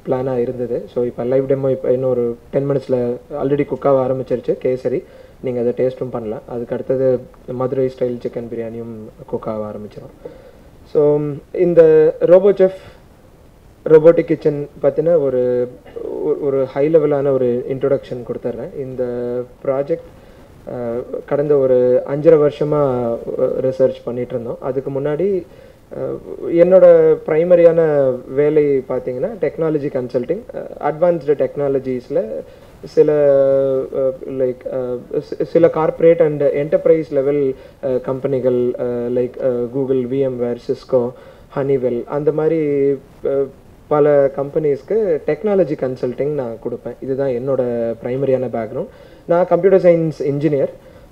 பிளானாக இருந்தது ஸோ இப்போ live demo இப்போ இன்னும் ஒரு டென் மினிட்ஸில் ஆல்ரெடி குக்காக ஆரம்பிச்சிருச்சு கேசரி நீங்கள் அதை டேஸ்ட்டும் பண்ணலாம் அதுக்கு அடுத்தது மதுரை ஸ்டைல் சிக்கன் பிரியாணியும் குக்காக ஆரம்பிச்சிடும் ஸோ இந்த ரோபோ செஃப் ரோபோட்டிக் கிச்சன் பற்றின ஒரு ஒரு- ஒரு ஹை லெவலான ஒரு இன்ட்ரொடக்ஷன் கொடுத்துட்றேன் இந்த ப்ராஜெக்ட் கடந்த ஒரு அஞ்சரை வருஷமாக ரிசர்ச் பண்ணிட்டு இருந்தோம் அதுக்கு முன்னாடி அஹ், என்னோட ப்ரைமரியான வேலை பார்த்தீங்கன்னா டெக்னாலஜி கன்சல்டிங் அட்வான்ஸ்டு டெக்னாலஜிஸில் சில லைக் சில கார்ப்பரேட் அண்ட் என்டர்பிரைஸ் லெவல் கம்பெனிகள் like Google VMware Cisco Honeywell அந்த மாதிரி அஹ், பல கம்பெனிஸ்க்கு டெக்னாலஜி கன்சல்டிங் நான் கொடுப்பேன் இதுதான் என்னோட ப்ரைமரியான பேக்ரவுண்ட் நான் கம்ப்யூட்டர் சயின்ஸ் இன்ஜினியர்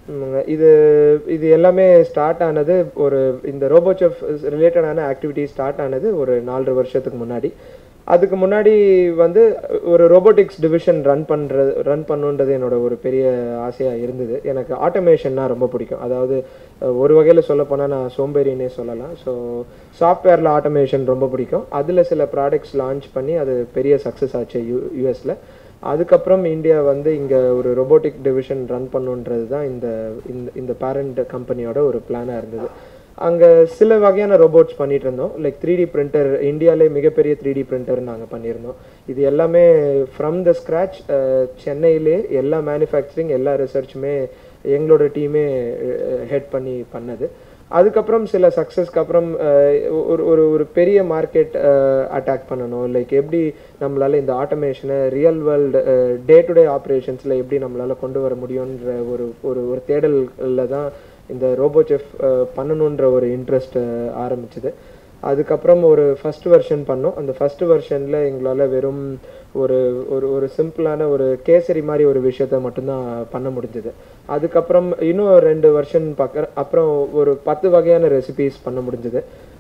இது இது எல்லாமே ஸ்டார்ட் ஆனது ஒரு இந்த ரோபோச்செஃப் ரிலேட்டடான ஆக்டிவிட்டி ஸ்டார்ட் ஆனது ஒரு நாலரை வருஷத்துக்கு முன்னாடி அதுக்கு முன்னாடி வந்து ஒரு ரோபோட்டிக்ஸ் டிவிஷன் ரன் பண்ணுறது ரன் பண்ணுன்றது என்னோட ஒரு பெரிய ஆசையாக இருந்தது எனக்கு ஆட்டோமேஷன்னா ரொம்ப பிடிக்கும் அதாவது அஹ், ஒரு வகையில் சொல்ல போனால் நான் சோம்பேறினே சொல்லலாம் ஸோ சாஃப்ட்வேரில் ஆட்டோமேஷன் ரொம்ப பிடிக்கும் அதில் சில ப்ராடக்ட்ஸ் லான்ச் பண்ணி அது பெரிய சக்ஸஸ் ஆச்சு யூ யூஎஸில் அதுக்கப்புறம் இந்தியா வந்து இங்கே ஒரு ரோபோட்டிக் டிவிஷன் ரன் பண்ணுன்றது தான் இந்த இந்த இந்த பேரண்ட் கம்பெனியோட ஒரு பிளானாக இருந்தது அங்கே சில வகையான ரோபோட்ஸ் பண்ணிட்டு இருந்தோம் லைக் த்ரீ டி பிரிண்டர் இந்தியாவிலே மிகப்பெரிய த்ரீ டி பிரிண்டர் நாங்கள் பண்ணியிருந்தோம் இது எல்லாமே ஃப்ரம் த ஸ்க்ராச் சென்னையிலே எல்லா மேனுஃபேக்சரிங் எல்லா ரிசர்ச்சுமே எங்களோட டீமே ஹெட் பண்ணி பண்ணது அதுக்கப்புறம் சில சக்ஸஸ்க்கு அப்புறம் அஹ், ஒரு ஒரு ஒரு பெரிய மார்க்கெட் அட்டாக் பண்ணணும் லைக் எப்படி நம்மளால இந்த ஆட்டோமேஷனை real world day to day ஆப்ரேஷன்ஸில் எப்படி நம்மளால கொண்டு வர முடியுன்ற ஒரு ஒரு ஒரு தேடலில் தான் இந்த ரோபோ செஃப் பண்ணணுன்ற ஒரு இன்ட்ரெஸ்ட் ஆரம்பிச்சது அதுக்கப்புறம் ஒரு ஃபர்ஸ்ட் வெர்ஷன் பண்ணோம் அந்த ஃபர்ஸ்ட் வெர்ஷனில் எங்களால் வெறும் ஒரு ஒரு ஒரு சிம்பிளான ஒரு கேசரி மாதிரி ஒரு விஷயத்த மட்டும்தான் பண்ண முடிஞ்சது அதுக்கப்புறம் இன்னும் ரெண்டு வெர்ஷன் பார்க்குற அப்புறம் ஒரு பத்து வகையான ரெசிபீஸ் பண்ண முடிஞ்சது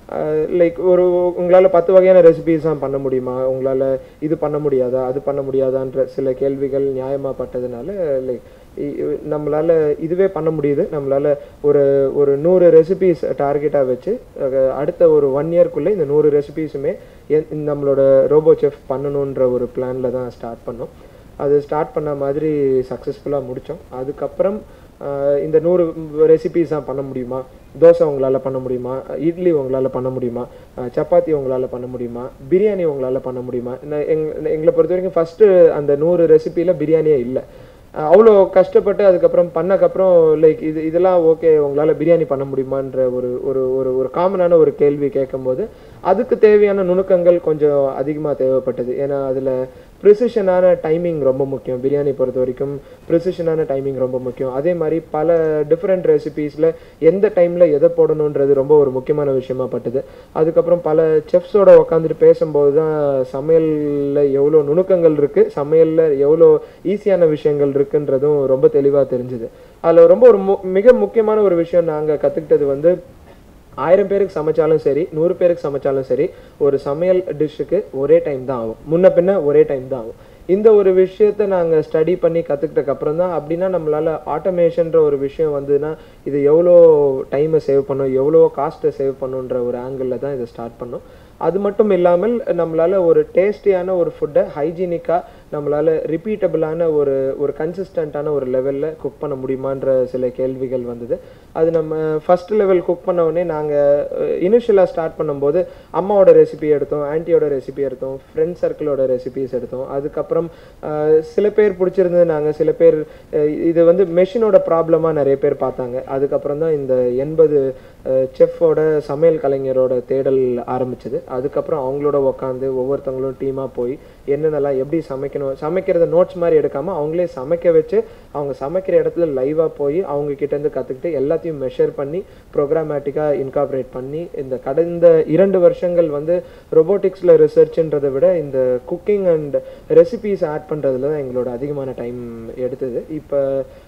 லைக் ஒரு உங்களால் பத்து வகையான ரெசிபீஸ் தான் பண்ண முடியுமா உங்களால் இது பண்ண முடியாதா அது பண்ண முடியாதான்ற சில கேள்விகள் நியாயமாக பட்டதுனால லைக் நம்மளால இதுவே பண்ண முடியுது நம்மளால ஒரு ஒரு நூறு ரெசிபீஸ் டார்கெட்டாக வச்சு அஹ், அடுத்த ஒரு ஒன் இயர்க்குள்ளே இந்த நூறு ரெசிபீஸுமே நம்மளோட ரோபோ செஃப் பண்ணணுன்ற ஒரு பிளானில் தான் ஸ்டார்ட் பண்ணோம் அது ஸ்டார்ட் பண்ண மாதிரி சக்ஸஸ்ஃபுல்லாக முடித்தோம் அதுக்கப்புறம் ஆஹ், இந்த நூறு ரெசிபீஸ் தான் பண்ண முடியுமா தோசை உங்களால் பண்ண முடியுமா இட்லி உங்களால் பண்ண முடியுமா ஆஹ், சப்பாத்தி உங்களால் பண்ண முடியுமா பிரியாணி உங்களால் பண்ண முடியுமா நான் எங் எங்களை பொறுத்த வரைக்கும் ஃபஸ்ட்டு அந்த நூறு ரெசிபியில் பிரியாணியே இல்லை அஹ் அவ்வளோ கஷ்டப்பட்டு அதுக்கப்புறம் பண்ணக்கப்புறம் லைக் இது இதெல்லாம் ஓகே உங்களால் பிரியாணி பண்ண முடியுமான்ற ஒரு ஒரு ஒரு ஒரு காமனான ஒரு கேள்வி கேட்கும்போது அதுக்கு தேவையான நுணுக்கங்கள் கொஞ்சம் அதிகமாக தேவைப்பட்டது ஏன்னா அதில் ப்ரிசிஷனான டைமிங் ரொம்ப முக்கியம் பிரியாணி பொறுத்த வரைக்கும் ப்ரிசிஷனான டைமிங் ரொம்ப முக்கியம் அதே மாதிரி பல டிஃப்ரெண்ட் ரெசிபீஸில் எந்த டைமில் எதை போடணுன்றது ரொம்ப ஒரு முக்கியமான விஷயமா பட்டது அதுக்கப்புறம் பல செஃப்ஸோட உட்காந்துட்டு பேசும்போது தான் சமையலில் எவ்வளோ நுணுக்கங்கள் இருக்குது சமையலில் எவ்வளோ ஈஸியான விஷயங்கள் இருக்குன்றதும் ரொம்ப தெளிவாக தெரிஞ்சுது அதில் ரொம்ப ஒரு மு மிக முக்கியமான ஒரு விஷயம் நாங்கள் கற்றுக்கிட்டது வந்து ஆயிரம் பேருக்கு சமைச்சாலும் சரி நூறு பேருக்கு சமைச்சாலும் சரி ஒரு சமையல் டிஷ்ஷுக்கு ஒரே டைம் தான் ஆகும் முன்ன பின்ன ஒரே டைம் தான் ஆகும் இந்த ஒரு விஷயத்த நாங்கள் ஸ்டடி பண்ணி கற்றுக்கிட்டக்கு அப்புறம் தான் அப்படின்னா நம்மளால் ஆட்டோமேஷன்ற ஒரு விஷயம் வந்துன்னா இது எவ்வளோ டைமை சேவ் பண்ணும் எவ்வளோ காஸ்ட்டை சேவ் பண்ணுன்ற ஒரு ஆங்கிளில் தான் இதை ஸ்டார்ட் பண்ணோம் அது மட்டும் இல்லாமல் நம்மளால ஒரு டேஸ்டியான ஒரு ஃபுட்டை ஹைஜீனிக்காக நம்மளால ரிப்பீட்டபிளான ஒரு ஒரு கன்சிஸ்டண்ட்டான ஒரு லெவலில் குக் பண்ண முடியுமான்ற சில கேள்விகள் வந்தது அது நம்ம ஃபர்ஸ்ட் லெவல் குக் பண்ண உடனே நாங்கள் இனிஷியலாக ஸ்டார்ட் பண்ணும்போது அம்மாவோட ரெசிபி எடுத்தோம் ஆன்ட்டியோட ரெசிபி எடுத்தோம் ஃப்ரெண்ட் சர்க்கிளோட ரெசிபிஸ் எடுத்தோம் அதுக்கப்புறம் அஹ், சில பேர் பிடிச்சிருந்தது நாங்கள் சில பேர் அஹ், இது வந்து மெஷினோட ப்ராப்ளமாக நிறைய பேர் பார்த்தாங்க அதுக்கப்புறம் தான் இந்த எண்பது செஃப்போட சமையல் கலைஞரோட தேடல் ஆரம்பிச்சது அதுக்கப்புறம் அவங்களோட உட்காந்து ஒவ்வொருத்தவங்களும் டீமாக போய் என்னென்னலாம் எப்படி சமைக்கணும் சமைக்கிறத நோட்ஸ் மாதிரி எடுக்காமல் அவங்களே சமைக்க வச்சு அவங்க சமைக்கிற இடத்துல லைவாக போய் அவங்க கிட்டேருந்து கற்றுக்கிட்டு எல்லாத்தையும் மெஷர் பண்ணி ப்ரோக்ராமேட்டிக்காக இன்கார்பரேட் பண்ணி இந்த கடந்த இரண்டு வருஷங்கள் வந்து ரொபோட்டிக்ஸில் ரிசர்ச்ன்றதை விட இந்த குக்கிங் அண்ட் ரெசிபீஸ் ஆட் பண்ணுறதுல தான் எங்களோட அதிகமான டைம் எடுத்தது இப்போ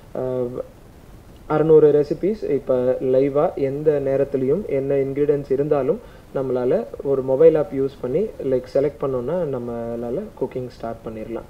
அறநூறு ரெசிபீஸ் இப்போ லைவாக எந்த நேரத்துலையும் என்ன இன்க்ரீடியன்ஸ் இருந்தாலும் நம்மளால் ஒரு மொபைல் ஆப் யூஸ் பண்ணி லைக் செலக்ட் பண்ணோன்னா நம்மளால் குக்கிங் ஸ்டார்ட் பண்ணிடலாம்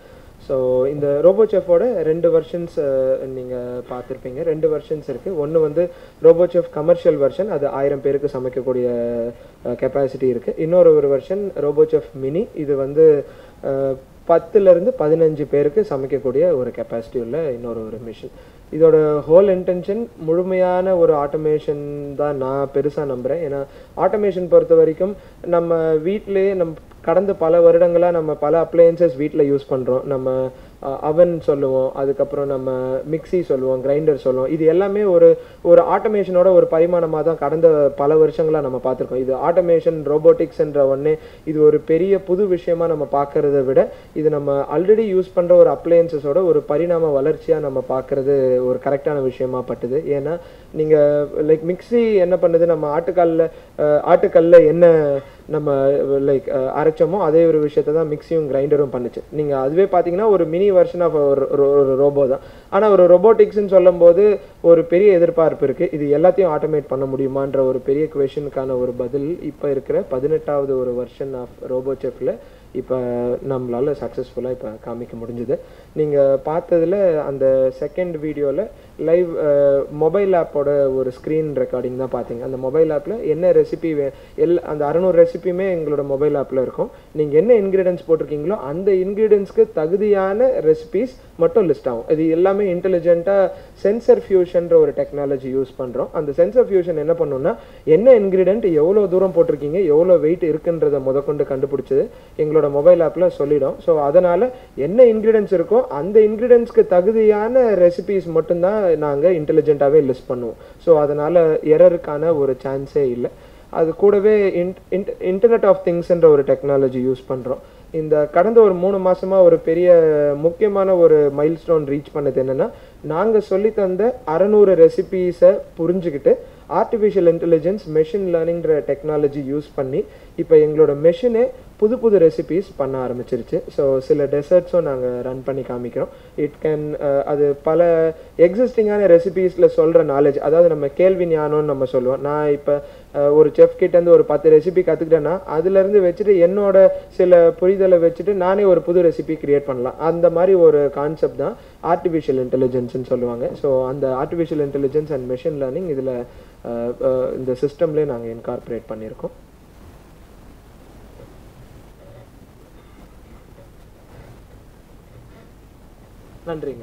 ஸோ இந்த ரோபோசெஃபோட ரெண்டு வெர்ஷன்ஸ் நீங்கள் பார்த்துருப்பீங்க ரெண்டு வெர்ஷன்ஸ் இருக்குது ஒன்று வந்து ரோபோசெஃப் கமர்ஷியல் வெர்ஷன் அது ஆயிரம் பேருக்கு சமைக்கக்கூடிய கெப்பாசிட்டி இருக்குது இன்னொரு ஒரு வெர்ஷன் ரோபோசெஃப் மினி இது வந்து அஹ், பத்துலேருந்து பதினஞ்சு பேருக்கு சமைக்கக்கூடிய ஒரு கெப்பாசிட்டி உள்ள இன்னொரு ஒரு மிஷின் இதோட ஹோல் இன்டென்ஷன் முழுமையான ஒரு ஆட்டோமேஷன் தான் நான் பெருசாக நம்புகிறேன் ஏன்னா ஆட்டோமேஷன் பொறுத்த வரைக்கும் நம்ம வீட்டிலேயே நம்ம கடந்த பல வருடங்களாக நம்ம பல அப்ளையன்சஸ் வீட்டில் யூஸ் பண்ணுறோம் நம்ம அவன் சொல்லுவோம் அதுக்கப்புறம் நம்ம மிக்ஸி சொல்லுவோம் கிரைண்டர் சொல்லுவோம் இது எல்லாமே ஒரு ஒரு ஆட்டோமேஷனோட ஒரு பரிமாணமாக தான் கடந்த பல வருஷங்களாக நம்ம பார்த்துருக்கோம் இது ஆட்டோமேஷன் ரோபோட்டிக்ஸ்ன்ற ஒன்னே இது ஒரு பெரிய புது விஷயமா நம்ம பார்க்கறத விட இது நம்ம ஆல்ரெடி யூஸ் பண்ணுற ஒரு அப்ளையன்சஸோட ஒரு பரிணாம வளர்ச்சியாக நம்ம பார்க்கறது ஒரு கரெக்டான விஷயமா பட்டுது ஏன்னா நீங்கள் லைக் மிக்ஸி என்ன பண்ணுது நம்ம ஆட்டுக்கல்ல அஹ், ஆட்டுக்கல்ல என்ன நம்ம லைக் அரைச்சோமோ அதே ஒரு விஷயத்தை தான் மிக்ஸியும் கிரைண்டரும் பண்ணுச்சு நீங்கள் அதுவே பார்த்தீங்கன்னா ஒரு மினி வெர்ஷன் ஆஃப் ஒரு ஒரு ரோபோ தான் ஆனால் ஒரு ரொபோட்டிக்ஸ்னு சொல்லும்போது ஒரு பெரிய எதிர்பார்ப்பு இருக்குது இது எல்லாத்தையும் ஆட்டோமேட் பண்ண முடியுமான்ற ஒரு பெரிய கொஷனுக்கான ஒரு பதில் இப்போ இருக்கிற பதினெட்டாவது ஒரு வெர்ஷன் ஆஃப் ரோபோசெஃப்ல இப்போ நம்மளால சக்ஸஸ்ஃபுல்லாக இப்போ காமிக்க முடிஞ்சுது நீங்கள் பார்த்ததுல அந்த செகண்ட் வீடியோவில் லைவ் மொபைல் ஆப்போட ஒரு ஸ்க்ரீன் ரெக்கார்டிங் தான் பார்த்தீங்க அந்த மொபைல் ஆப்பில் என்ன ரெசிபி எல் அந்த அறநூறு ரெசிபியுமே எங்களோட மொபைல் ஆப்பில் இருக்கும் நீங்கள் என்ன இன்க்ரீடியன்ஸ் போட்டிருக்கீங்களோ அந்த இன்க்ரீடியன்ஸ்க்கு தகுதியான ரெசிபிஸ் மட்டும் லிஸ்ட் ஆகும் இது எல்லாமே இன்டெலிஜென்ட்டாக சென்சர் ஃபியூஷன்ற ஒரு டெக்னாலஜி யூஸ் பண்ணுறோம் அந்த சென்சர் ஃபியூஷன் என்ன பண்ணுன்னா என்ன இன்க்ரீடியன்ட் எவ்வளோ தூரம் போட்டிருக்கீங்க எவ்வளோ வெயிட் இருக்குன்றதை முதற்கொண்டு கண்டுபிடிச்சது எங்களோட மொபைல் ஆப்பில் சொல்லிடும் ஸோ அதனால் என்ன இன்க்ரீடியன்ஸ் இருக்கோ அந்த இன்க்ரீடியன்ஸ்க்கு தகுதியான ரெசிபிஸ் மட்டும்தான் நாங்கள் இன்டெலிஜென்ட்டாகவே லிஸ்ட் பண்ணுவோம் ஸோ அதனால் எரருக்கான ஒரு சான்ஸே இல்லை அது கூடவே இன்ட் இன்டர்நெட் ஆஃப் திங்ஸ்ன்ற ஒரு டெக்னாலஜி யூஸ் பண்ணுறோம் இந்த கடந்த ஒரு மூணு மாசமா ஒரு பெரிய முக்கியமான ஒரு மைல்ஸ்டோன் ரீச் பண்ணது என்னன்னா நாங்க சொல்லி தந்த அறநூறு ரெசிபீஸை புரிஞ்சுக்கிட்டு ஆர்டிஃபிஷியல் இன்டெலிஜென்ஸ் மெஷின் லேர்னிங்ற டெக்னாலஜி யூஸ் பண்ணி இப்போ எங்களோட மெஷினே புது புது ரெசிபீஸ் பண்ண ஆரம்பிச்சிருச்சு ஸோ சில டெசர்ட்ஸும் நாங்கள் ரன் பண்ணி காமிக்கிறோம் இட் கேன் அது பல எக்ஸிஸ்டிங்கான ரெசிபீஸில் சொல்கிற நாலேஜ் அதாவது நம்ம கேள்வி ஞானம்னு நம்ம சொல்லுவோம் நான் இப்போ ஒரு செஃப் கிட்டேருந்து ஒரு பத்து ரெசிபி கற்றுக்கிட்டேன்னா அதுலேருந்து வச்சுட்டு என்னோட சில புரிதலை வச்சுட்டு நானே ஒரு புது ரெசிபி கிரியேட் பண்ணலாம் அந்த மாதிரி ஒரு கான்செப்ட் தான் ஆர்டிஃபிஷியல் இன்டெலிஜென்ஸ்னு சொல்லுவாங்க ஸோ அந்த artificial intelligence and machine learning இதில் இந்த சிஸ்டம்லேயே நாங்கள் இன்கார்பரேட் பண்ணியிருக்கோம் நன்றிங்க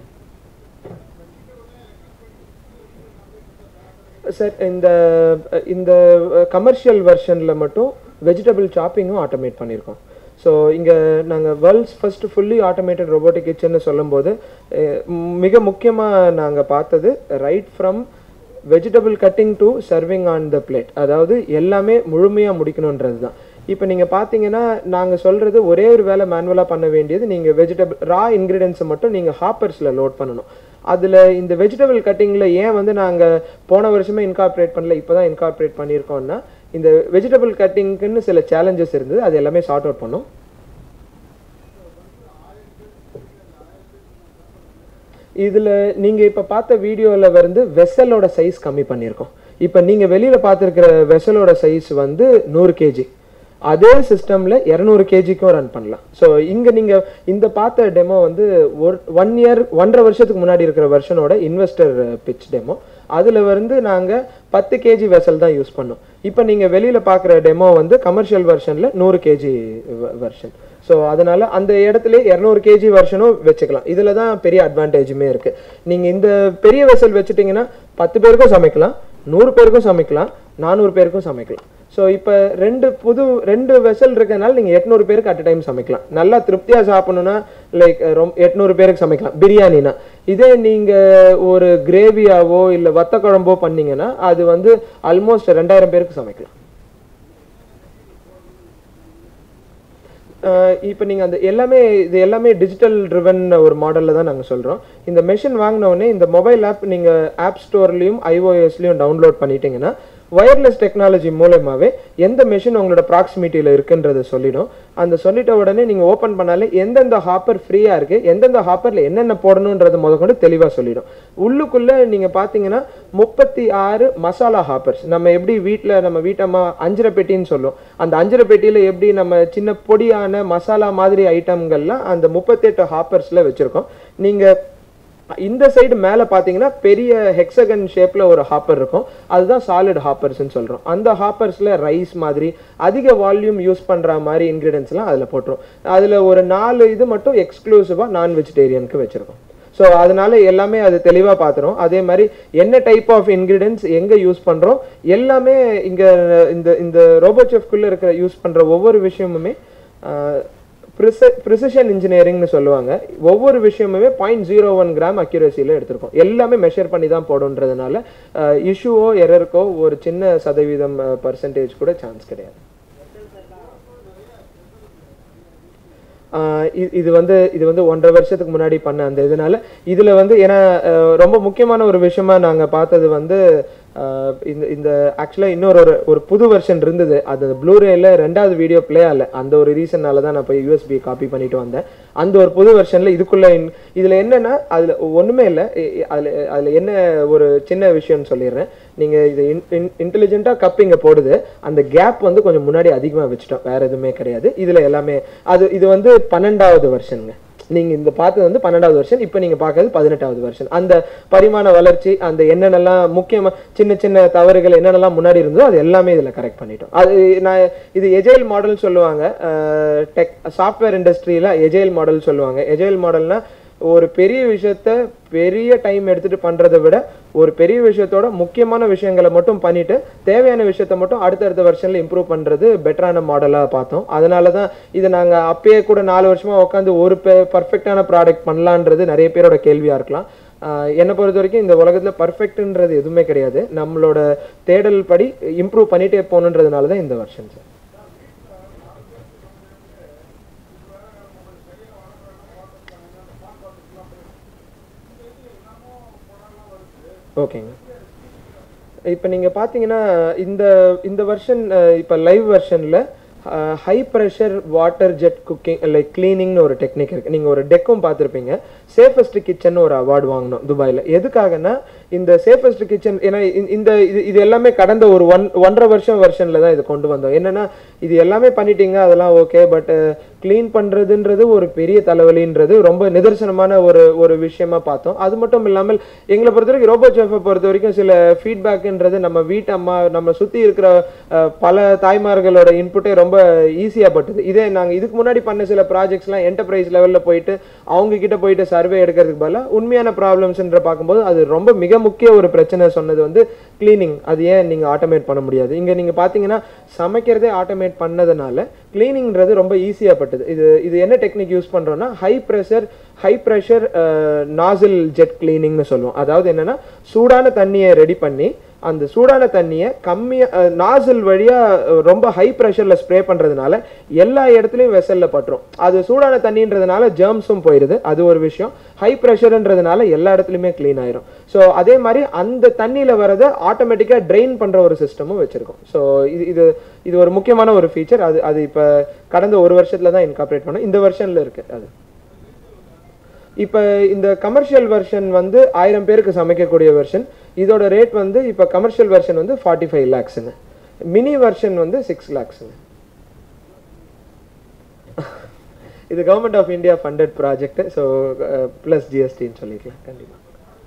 சார் இந்த இந்த கமர்ஷியல் வெர்ஷனில் மட்டும் வெஜிடபிள் சாப்பிங்கும் ஆட்டோமேட் பண்ணியிருக்கோம் ஸோ இங்கே நாங்கள் world's first fully automated robotic கிச்சன்னு சொல்லும்போது அஹ், மிக முக்கியமாக நாங்கள் பார்த்தது right from vegetable cutting to serving on the plate அதாவது எல்லாமே முழுமையாக முடிக்கணுன்றது தான் இப்போ நீங்கள் பார்த்தீங்கன்னா நாங்கள் சொல்கிறது ஒரே ஒரு வேலை மேனுவலாக பண்ண வேண்டியது நீங்கள் வெஜிடபிள் ரா இன்க்ரீடியன்ஸை மட்டும் நீங்கள் ஹாப்பர்ஸில் லோட் பண்ணணும் அதில் இந்த வெஜிடபிள் கட்டிங்கில் ஏன் வந்து நாங்கள் போன வருஷமே இன்கார்பரேட் பண்ணல இப்போ தான் இன்கார்பரேட் பண்ணியிருக்கோம்னா இந்த வெஜிடபிள் கட்டிங்க்குன்னு சில சேலஞ்சஸ் இருந்தது அது எல்லாமே சார்ட் அவுட் பண்ணோம் இதில் நீங்கள் இப்போ பார்த்த வீடியோவில் வந்து வெசலோட சைஸ் கம்மி பண்ணியிருக்கோம் இப்போ நீங்கள் வெளியில் பார்த்துருக்கிற வெசலோட சைஸ் வந்து நூறு கேஜி அதே சிஸ்டமில் இரநூறு கேஜிக்கும் ரன் பண்ணலாம் ஸோ இங்கே நீங்கள் இந்த பார்த்த டெமோ வந்து ஒரு ஒன் இயர் ஒன்றரை வருஷத்துக்கு முன்னாடி இருக்கிற வெர்ஷனோட இன்வெஸ்டர் பிச் டெமோ அதில் வந்து நாங்கள் பத்து கேஜி வெசல் தான் யூஸ் பண்ணோம் இப்போ நீங்கள் வெளியில் பார்க்குற டெமோ வந்து கமர்ஷியல் வெர்ஷனில் நூறு கேஜி வெர்ஷன் ஸோ அதனால அந்த இடத்துல இரநூறு கேஜி வெர்ஷனும் வச்சுக்கலாம் இதில் தான் பெரிய அட்வான்டேஜுமே இருக்குது நீங்கள் இந்த பெரிய வெசல் வச்சுட்டிங்கன்னா பத்து பேருக்கும் சமைக்கலாம் நூறு பேருக்கும் சமைக்கலாம் நானூறு பேருக்கும் சமைக்கலாம் ஸோ இப்போ ரெண்டு புது ரெண்டு வெசல் இருக்கனால நீங்கள் எட்நூறு பேருக்கு அட் டைம் சமைக்கலாம் நல்லா திருப்தியாக சாப்பிடணும்னா லைக் ரொம்ப எட்நூறு பேருக்கு சமைக்கலாம் பிரியாணினா இதே நீங்கள் ஒரு கிரேவியாவோ இல்லை வத்த குழம்போ பண்ணீங்கன்னா அது வந்து ஆல்மோஸ்ட் ரெண்டாயிரம் பேருக்கு சமைக்கலாம் இப்போ நீங்கள் அந்த எல்லாமே இது எல்லாமே டிஜிட்டல் ட்ரிவன் ஒரு மாடலில் தான் நாங்கள் சொல்கிறோம் இந்த மெஷின் வாங்கினோடனே இந்த மொபைல் ஆப் நீங்கள் ஆப் ஸ்டோர்லேயும் ஐஓஎஸ்லேயும் டவுன்லோட் பண்ணிட்டீங்கன்னா ஒயர்லெஸ் டெக்னாலஜி மூலயமாவே எந்த மெஷின் உங்களோட ப்ராக்சிமிட்டியில் இருக்குன்றதை சொல்லிடும் அந்த சொல்லிட்ட உடனே நீங்கள் ஓப்பன் பண்ணாலே எந்தெந்த ஹாப்பர் ஃப்ரீயாக இருக்கு எந்தெந்த ஹாப்பரில் என்னென்ன போடணுன்றது முதற்கொண்டு தெளிவாக சொல்லிடும் உள்ளுக்குள்ளே நீங்கள் பார்த்தீங்கன்னா முப்பத்தி ஆறு மசாலா ஹாப்பர்ஸ் நம்ம எப்படி வீட்டில் நம்ம வீட்டம்மா அஞ்சரை பெட்டின்னு சொல்லுவோம் அந்த அஞ்சரை பெட்டியில் எப்படி நம்ம சின்ன பொடியான மசாலா மாதிரி ஐட்டம்கள்லாம் அந்த முப்பத்தெட்டு ஹாப்பர்ஸில் வச்சுருக்கோம் நீங்கள் இந்த சைடு மேலே பார்த்தீங்கன்னா பெரிய ஹெக்ஸகன் ஷேப்பில் ஒரு ஹாப்பர் இருக்கும் அதுதான் சாலிட் ஹாப்பர்ஸ்னு சொல்கிறோம் அந்த ஹாப்பர்ஸில் ரைஸ் மாதிரி அதிக வால்யூம் யூஸ் பண்ணுற மாதிரி இன்க்ரீடியன்ஸ்லாம் அதில் போட்டுரும் அதில் ஒரு நாலு இது மட்டும் எக்ஸ்க்ளூசிவாக நான் வெஜிடேரியனுக்கு வச்சுருக்கோம் ஸோ அதனால எல்லாமே அது தெளிவாக பார்த்துரும் அதே மாதிரி என்ன டைப் ஆஃப் இன்க்ரீடியன்ஸ் எங்கே யூஸ் பண்ணுறோம் எல்லாமே இங்கே இந்த இந்த ரோபோ செஃப்குள்ளே இருக்கிற யூஸ் பண்ணுற ஒவ்வொரு விஷயமுமே ப்ரிசிஷன் இன்ஜினியரிங்னு சொல்லுவாங்க ஒவ்வொரு விஷயமுமே பாயிண்ட் ஜீரோ ஒன் கிராம் அக்யூரேசியில் எடுத்திருக்கோம் எல்லாமே மெஷர் பண்ணி தான் போடுன்றதுனால இஷ்யூவோ எரருக்கோ ஒரு சின்ன சதவீதம் பர்சன்டேஜ் கூட சான்ஸ் கிடையாது ஆஹ் இது- இது வந்து இது வந்து ஒன்றரை வருஷத்துக்கு முன்னாடி பண்ண அந்த இதனால இதுல வந்து ஏன்னா அஹ், ரொம்ப முக்கியமான ஒரு விஷயமா நாங்க பார்த்தது வந்து ஆஹ், இந்த இந்த ஆக்சுவலா இன்னொரு ஒரு ஒரு புது வெர்ஷன் இருந்தது அது ப்ளூரேல ரெண்டாவது வீடியோ ப்ளே ஆகல அந்த ஒரு ரீசன்னால தான் நான் போய் யூஎஸ்பி காப்பி பண்ணிட்டு வந்தேன் அந்த ஒரு புது வெர்ஷன்ல இதுக்குள்ள இன்- இதுல என்னன்னா அதுல ஒண்ணுமே இல்லை அதுல அதுல என்ன ஒரு சின்ன விஷயம்னு சொல்லிடுறேன் நீங்க இது இன்டெலிஜென்ட்டா கப் இங்க போடுது அந்த கேப் வந்து கொஞ்சம் முன்னாடி அதிகமா வச்சுட்டோம் வேற எதுவுமே கிடையாது இதுல எல்லாமே அது இது வந்து பன்னெண்டாவது வருஷனுங்க நீங்க இந்த பார்த்தது வந்து பன்னெண்டாவது வருஷன் இப்போ நீங்க பார்க்கறது பதினெட்டாவது வருஷன் அந்த பரிமாண வளர்ச்சி அந்த என்னென்னலாம் முக்கியமா சின்ன சின்ன தவறுகள் என்னென்னலாம் முன்னாடி இருந்ததோ அது எல்லாமே இதுல கரெக்ட் பண்ணிட்டோம் அது நான் இது எஜைல் மாடல் சொல்லுவாங்க டெக் சாஃப்ட்வேர் இண்டஸ்ட்ரியில எஜைல் மாடல் சொல்லுவாங்க எஜைல் மாடல்னா ஒரு பெரிய விஷயத்த பெரிய டைம் எடுத்துட்டு பண்றதை விட ஒரு பெரிய விஷயத்தோட முக்கியமான விஷயங்களை மட்டும் பண்ணிட்டு தேவையான விஷயத்த மட்டும் அடுத்தடுத்த வருஷன்ல இம்ப்ரூவ் பண்றது பெட்டரான மாடலா பார்த்தோம் அதனால தான் இதை நாங்க அப்பயே கூட நாலு வருஷமா உட்காந்து ஒரு பர்ஃபெக்டான ப்ராடக்ட் பண்ணலான்றது நிறைய பேரோட கேள்வியா இருக்கலாம் ஆஹ் என்னை பொறுத்த வரைக்கும் இந்த உலகத்துல பர்ஃபெக்ட்ன்றது எதுவுமே கிடையாது நம்மளோட தேடல் படி இம்ப்ரூவ் பண்ணிட்டே போகணுன்றதுனால தான் இந்த வருஷன் சார் ஓகேங்க இப்போ நீங்கள் பார்த்தீங்கன்னா இந்த இந்த வெர்ஷன் இப்போ லைவ் வெர்ஷனில் high pressure water jet cooking like க்ளீனிங்னு ஒரு டெக்னிக் இருக்குது நீங்கள் ஒரு டெக்கும் பார்த்துருப்பீங்க சேஃபஸ்ட் கிச்சன் ஒரு அவார்டு வாங்கினோம் துபாயில் எதுக்காகனா இந்த சேஃபஸ்ட் கிச்சன் ஏன்னா இந்த- இந்த இது இது எல்லாமே கடந்த ஒரு ஒன் ஒன்றரை வருஷம் வெர்ஷனில் தான் இது கொண்டு வந்தோம் என்னன்னா இது எல்லாமே பண்ணிட்டீங்க அதெல்லாம் ஓகே பட் க்ளீன் பண்ணுறதுன்றது ஒரு பெரிய தலைவலின்றது ரொம்ப நிதர்சனமான ஒரு ஒரு விஷயமா பார்த்தோம் அது மட்டும் இல்லாமல் எங்களை பொறுத்த வரைக்கும் ரோபோ செஃப்பை பொறுத்த வரைக்கும் சில ஃபீட்பேக்குன்றது நம்ம வீட்டு அம்மா நம்ம சுற்றி இருக்கிற அஹ், பல தாய்மார்களோட இன்புட்டே ரொம்ப ஈஸியாக பட்டுது இதே நாங்கள் இதுக்கு முன்னாடி பண்ண சில ப்ராஜெக்ட்ஸ்லாம் என்டர்பிரைஸ் லெவலில் போயிட்டு அவங்க கிட்ட போயிட்டு சர்வே எடுக்கிறதுக்கு பதிலாக உண்மையான ப்ராப்ளம்ஸ்ன்ற பார்க்கும்போது அது ரொம்ப மிக முக்கிய ஒரு பிரச்சனை சொன்னது வந்து க்ளீனிங் அது ஏன் நீங்கள் ஆட்டோமேட் பண்ண முடியாது இங்கே நீங்கள் பார்த்தீங்கன்னா சமைக்கிறதே ஆட்டோமேட் பண்ணதுனால க்ளீனிங்கிறது ரொம்ப ஈஸியாக பட்டுது இது இது என்ன டெக்னிக் யூஸ் பண்ணுறோன்னா high pressure high pressure nozzle jet க்ளீனிங்னு சொல்லுவோம் அதாவது என்னன்னா சூடான தண்ணியை ரெடி பண்ணி அந்த சூடான தண்ணியை கம்மியாக நாசில் வழியாக ரொம்ப ஹை ப்ரெஷரில் ஸ்ப்ரே பண்ணுறதுனால எல்லா இடத்துலையும் வெசலில் பட்டுரும் அது சூடான தண்ணின்றதுனால ஜெர்ம்ஸும் போயிடுது அது ஒரு விஷயம் ஹை ப்ரெஷர்ன்றதுனால எல்லா இடத்துலையுமே க்ளீன் ஆயிரும் ஸோ அதே மாதிரி அந்த தண்ணியில் வரதை ஆட்டோமேட்டிக்காக ட்ரெயின் பண்ணுற ஒரு சிஸ்டமும் வச்சுருக்கோம் ஸோ இது இது இது ஒரு முக்கியமான ஒரு ஃபீச்சர் அது அது இப்போ கடந்த ஒரு வருஷத்தில் தான் இன்கார்பரேட் பண்ணோம் இந்த வருஷனில் இருக்குது அது இப்போ இந்த கமர்ஷியல் வெர்ஷன் வந்து ஆயிரம் பேருக்கு சமைக்கக்கூடிய வெர்ஷன் இதோட ரேட் வந்து இப்போ கமர்ஷியல் வெர்ஷன் வந்து ஃபார்ட்டி ஃபைவ் லேக்ஸுங்க மினி வெர்ஷன் வந்து சிக்ஸ் லேக்ஸுங்க இது government of India funded project so plus ஜிஎஸ்டின்னு சொல்லிக்கலாம் கண்டிப்பாக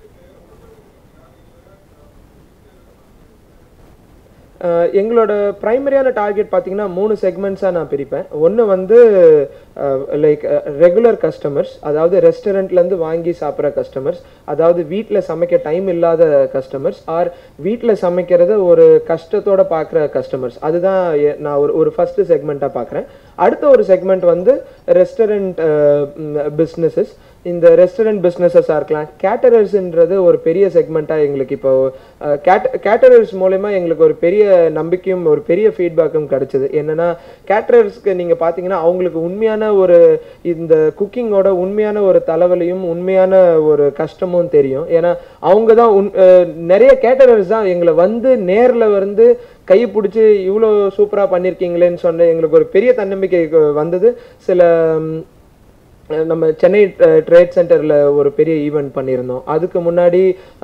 அஹ் எங்களோட ப்ரைமரியான டார்கெட் பார்த்தீங்கன்னா மூணு செக்மெண்ட்ஸாக நான் பிரிப்பேன் ஒன்று வந்து லைக் ரெகுலர் கஸ்டமர்ஸ் அதாவது ரெஸ்டாரண்ட்லேருந்து வாங்கி சாப்பிட்ற கஸ்டமர்ஸ் அதாவது வீட்டில் சமைக்க டைம் இல்லாத கஸ்டமர்ஸ் ஆர் வீட்டில் சமைக்கிறத ஒரு கஷ்டத்தோட பார்க்குற கஸ்டமர்ஸ் அதுதான் எ- நான் ஒரு ஒரு ஃபஸ்ட்டு செக்மெண்ட்டாக பார்க்குறேன் அடுத்த ஒரு செக்மெண்ட் வந்து ரெஸ்டாரண்ட் பிஸ்னஸஸ் இந்த ரெஸ்டாரண்ட் பிஸ்னஸஸாக இருக்கலாம் கேட்டரர்ஸ்ன்றது ஒரு பெரிய செக்மெண்ட்டாக எங்களுக்கு இப்போ கேட் கேட்டரர்ஸ் மூலயமா எங்களுக்கு ஒரு பெரிய நம்பிக்கையும் ஒரு பெரிய ஃபீட்பேக்கும் கிடைச்சது என்னன்னா கேட்டரர்ஸ்க்கு நீங்கள் பார்த்தீங்கன்னா அவங்களுக்கு உண்மையான ஒரு இந்த குக்கிங்கோட உண்மையான ஒரு தலைவலியும் உண்மையான ஒரு கஷ்டமும் தெரியும் ஏன்னா அவங்க தான் உன் அஹ் நிறைய கேட்டரர்ஸ் தான் எங்களை வந்து நேரில் வந்து கை பிடிச்சி இவ்வளோ சூப்பராக பண்ணியிருக்கீங்களேன்னு சொன்ன எங்களுக்கு ஒரு பெரிய தன்னம்பிக்கை வந்தது சில ம், அஹ் நம்ம சென்னை ட்ரேட் சென்டரில் ஒரு பெரிய ஈவெண்ட் பண்ணியிருந்தோம் அதுக்கு முன்னாடி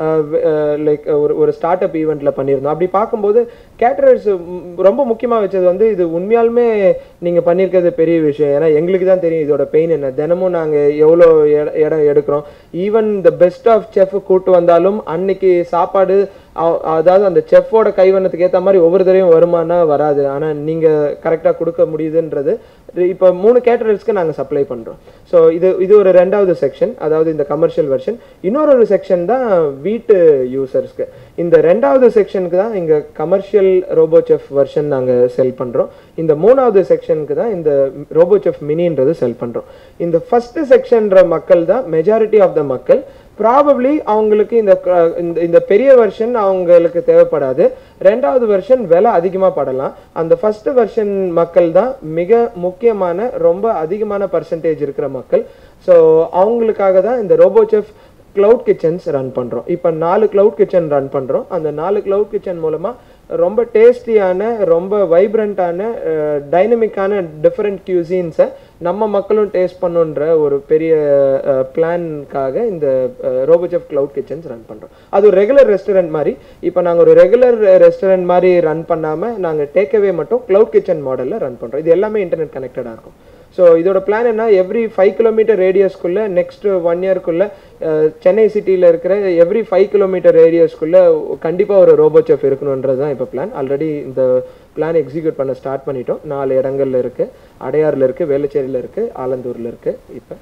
லைக் ஒரு ஒரு ஸ்டார்ட் அப் ஈவெண்ட்டில் பண்ணியிருந்தோம் அப்படி பார்க்கும்போது கேட்டரர்ஸ் ரொம்ப முக்கியமாக வச்சது வந்து இது உண்மையாலுமே நீங்கள் பண்ணியிருக்கிறது பெரிய விஷயம் ஏன்னா எங்களுக்கு தான் தெரியும் இதோட பெயின் என்ன தினமும் நாங்கள் எவ்வளோ இட- இடம் எடுக்கிறோம் even the best of chef கூட்டு வந்தாலும் அன்னைக்கு சாப்பாடு அ- அதாவது அந்த செஃப்போட கைவண்ணத்துக்கு ஏற்ற மாதிரி ஒவ்வொரு தடவையும் வருமானா வராது ஆனால் நீங்கள் கரெக்டாக கொடுக்க முடியுதுன்றது இப்போ மூணு கேட்டரர்ஸ்க்கு நாங்கள் சப்ளை பண்ணுறோம் ஸோ இது இது ஒரு ரெண்டாவது செக்ஷன் அதாவது இந்த கமர்ஷியல் வெர்ஷன் இன்னொரு ஒரு செக்ஷன் தான் வீட்டு யூசர்ஸ்க்கு இந்த ரெண்டாவது செக்ஷனுக்கு தான் இங்கே கமர்ஷியல் ரோபோ செஃப் வெர்ஷன் நாங்கள் செல் பண்ணுறோம் இந்த மூணாவது செக்ஷனுக்கு தான் இந்த ரோபோ செஃப் மினின்றது செல் பண்ணுறோம் இந்த ஃபர்ஸ்ட் செக்ஷன்ற மக்கள் தான் மெஜாரிட்டி ஆஃப் த மக்கள் ப்ராபப்ளி அவங்களுக்கு இந்த க- இந்த இந்த பெரிய வெர்ஷன் அவங்களுக்கு தேவைப்படாது ரெண்டாவது வெர்ஷன் விலை அதிகமாக படலாம் அந்த ஃபர்ஸ்ட் வெர்ஷன் மக்கள் தான் மிக முக்கியமான ரொம்ப அதிகமான பர்சன்டேஜ் இருக்கிற மக்கள் ஸோ அவங்களுக்காக தான் இந்த robo chef cloud kitchens run பண்ணுறோம் இப்போ நாலு கிளவுட் கிச்சன் ரன் பண்ணுறோம் அந்த நாலு கிளவுட் கிச்சன் மூலமாக ரொம்ப டேஸ்டியான ரொம்ப வைப்ரண்ட்டான டைனமிக்கான டிஃப்ரெண்ட் கியூசின்ஸை நம்ம மக்களும் டேஸ்ட் பண்ணுன்ற ஒரு பெரிய பிளான்காக இந்த ரோபோஜெஃப் கிளவுட் கிச்சன்ஸ் ரன் பண்ணுறோம் அது ஒரு ரெகுலர் ரெஸ்டாரண்ட் மாதிரி இப்போ நாங்கள் ஒரு ரெகுலர் ரெஸ்டாரண்ட் மாதிரி ரன் பண்ணாமல் நாங்கள் டேக்அவே மட்டும் கிளவுட் கிச்சன் மாடலில் ரன் பண்ணுறோம் இது எல்லாமே இன்டர்நெட் கனெக்டடாக இருக்கும் ஸோ இதோட பிளான் என்ன எவ்ரி ஃபைவ் கிலோமீட்டர் ரேடியஸ்க்குள்ளே நெக்ஸ்ட் ஒன் இயர்க்குள்ளே சென்னை சிட்டியில் இருக்கிற எவ்ரி ஃபைவ் கிலோமீட்டர் ரேடியஸ்க்குள்ளே கண்டிப்பாக ஒரு ரோபோ செஃப் இருக்கணுன்றது தான் இப்போ பிளான் ஆல்ரெடி இந்த பிளான் எக்ஸிக்யூட் பண்ண ஸ்டார்ட் பண்ணிட்டோம் நாலு இடங்கள்ல இருக்குது அடையாறில் இருக்குது வேளச்சேரியில் இருக்குது ஆலந்தூரில் இருக்குது இப்போ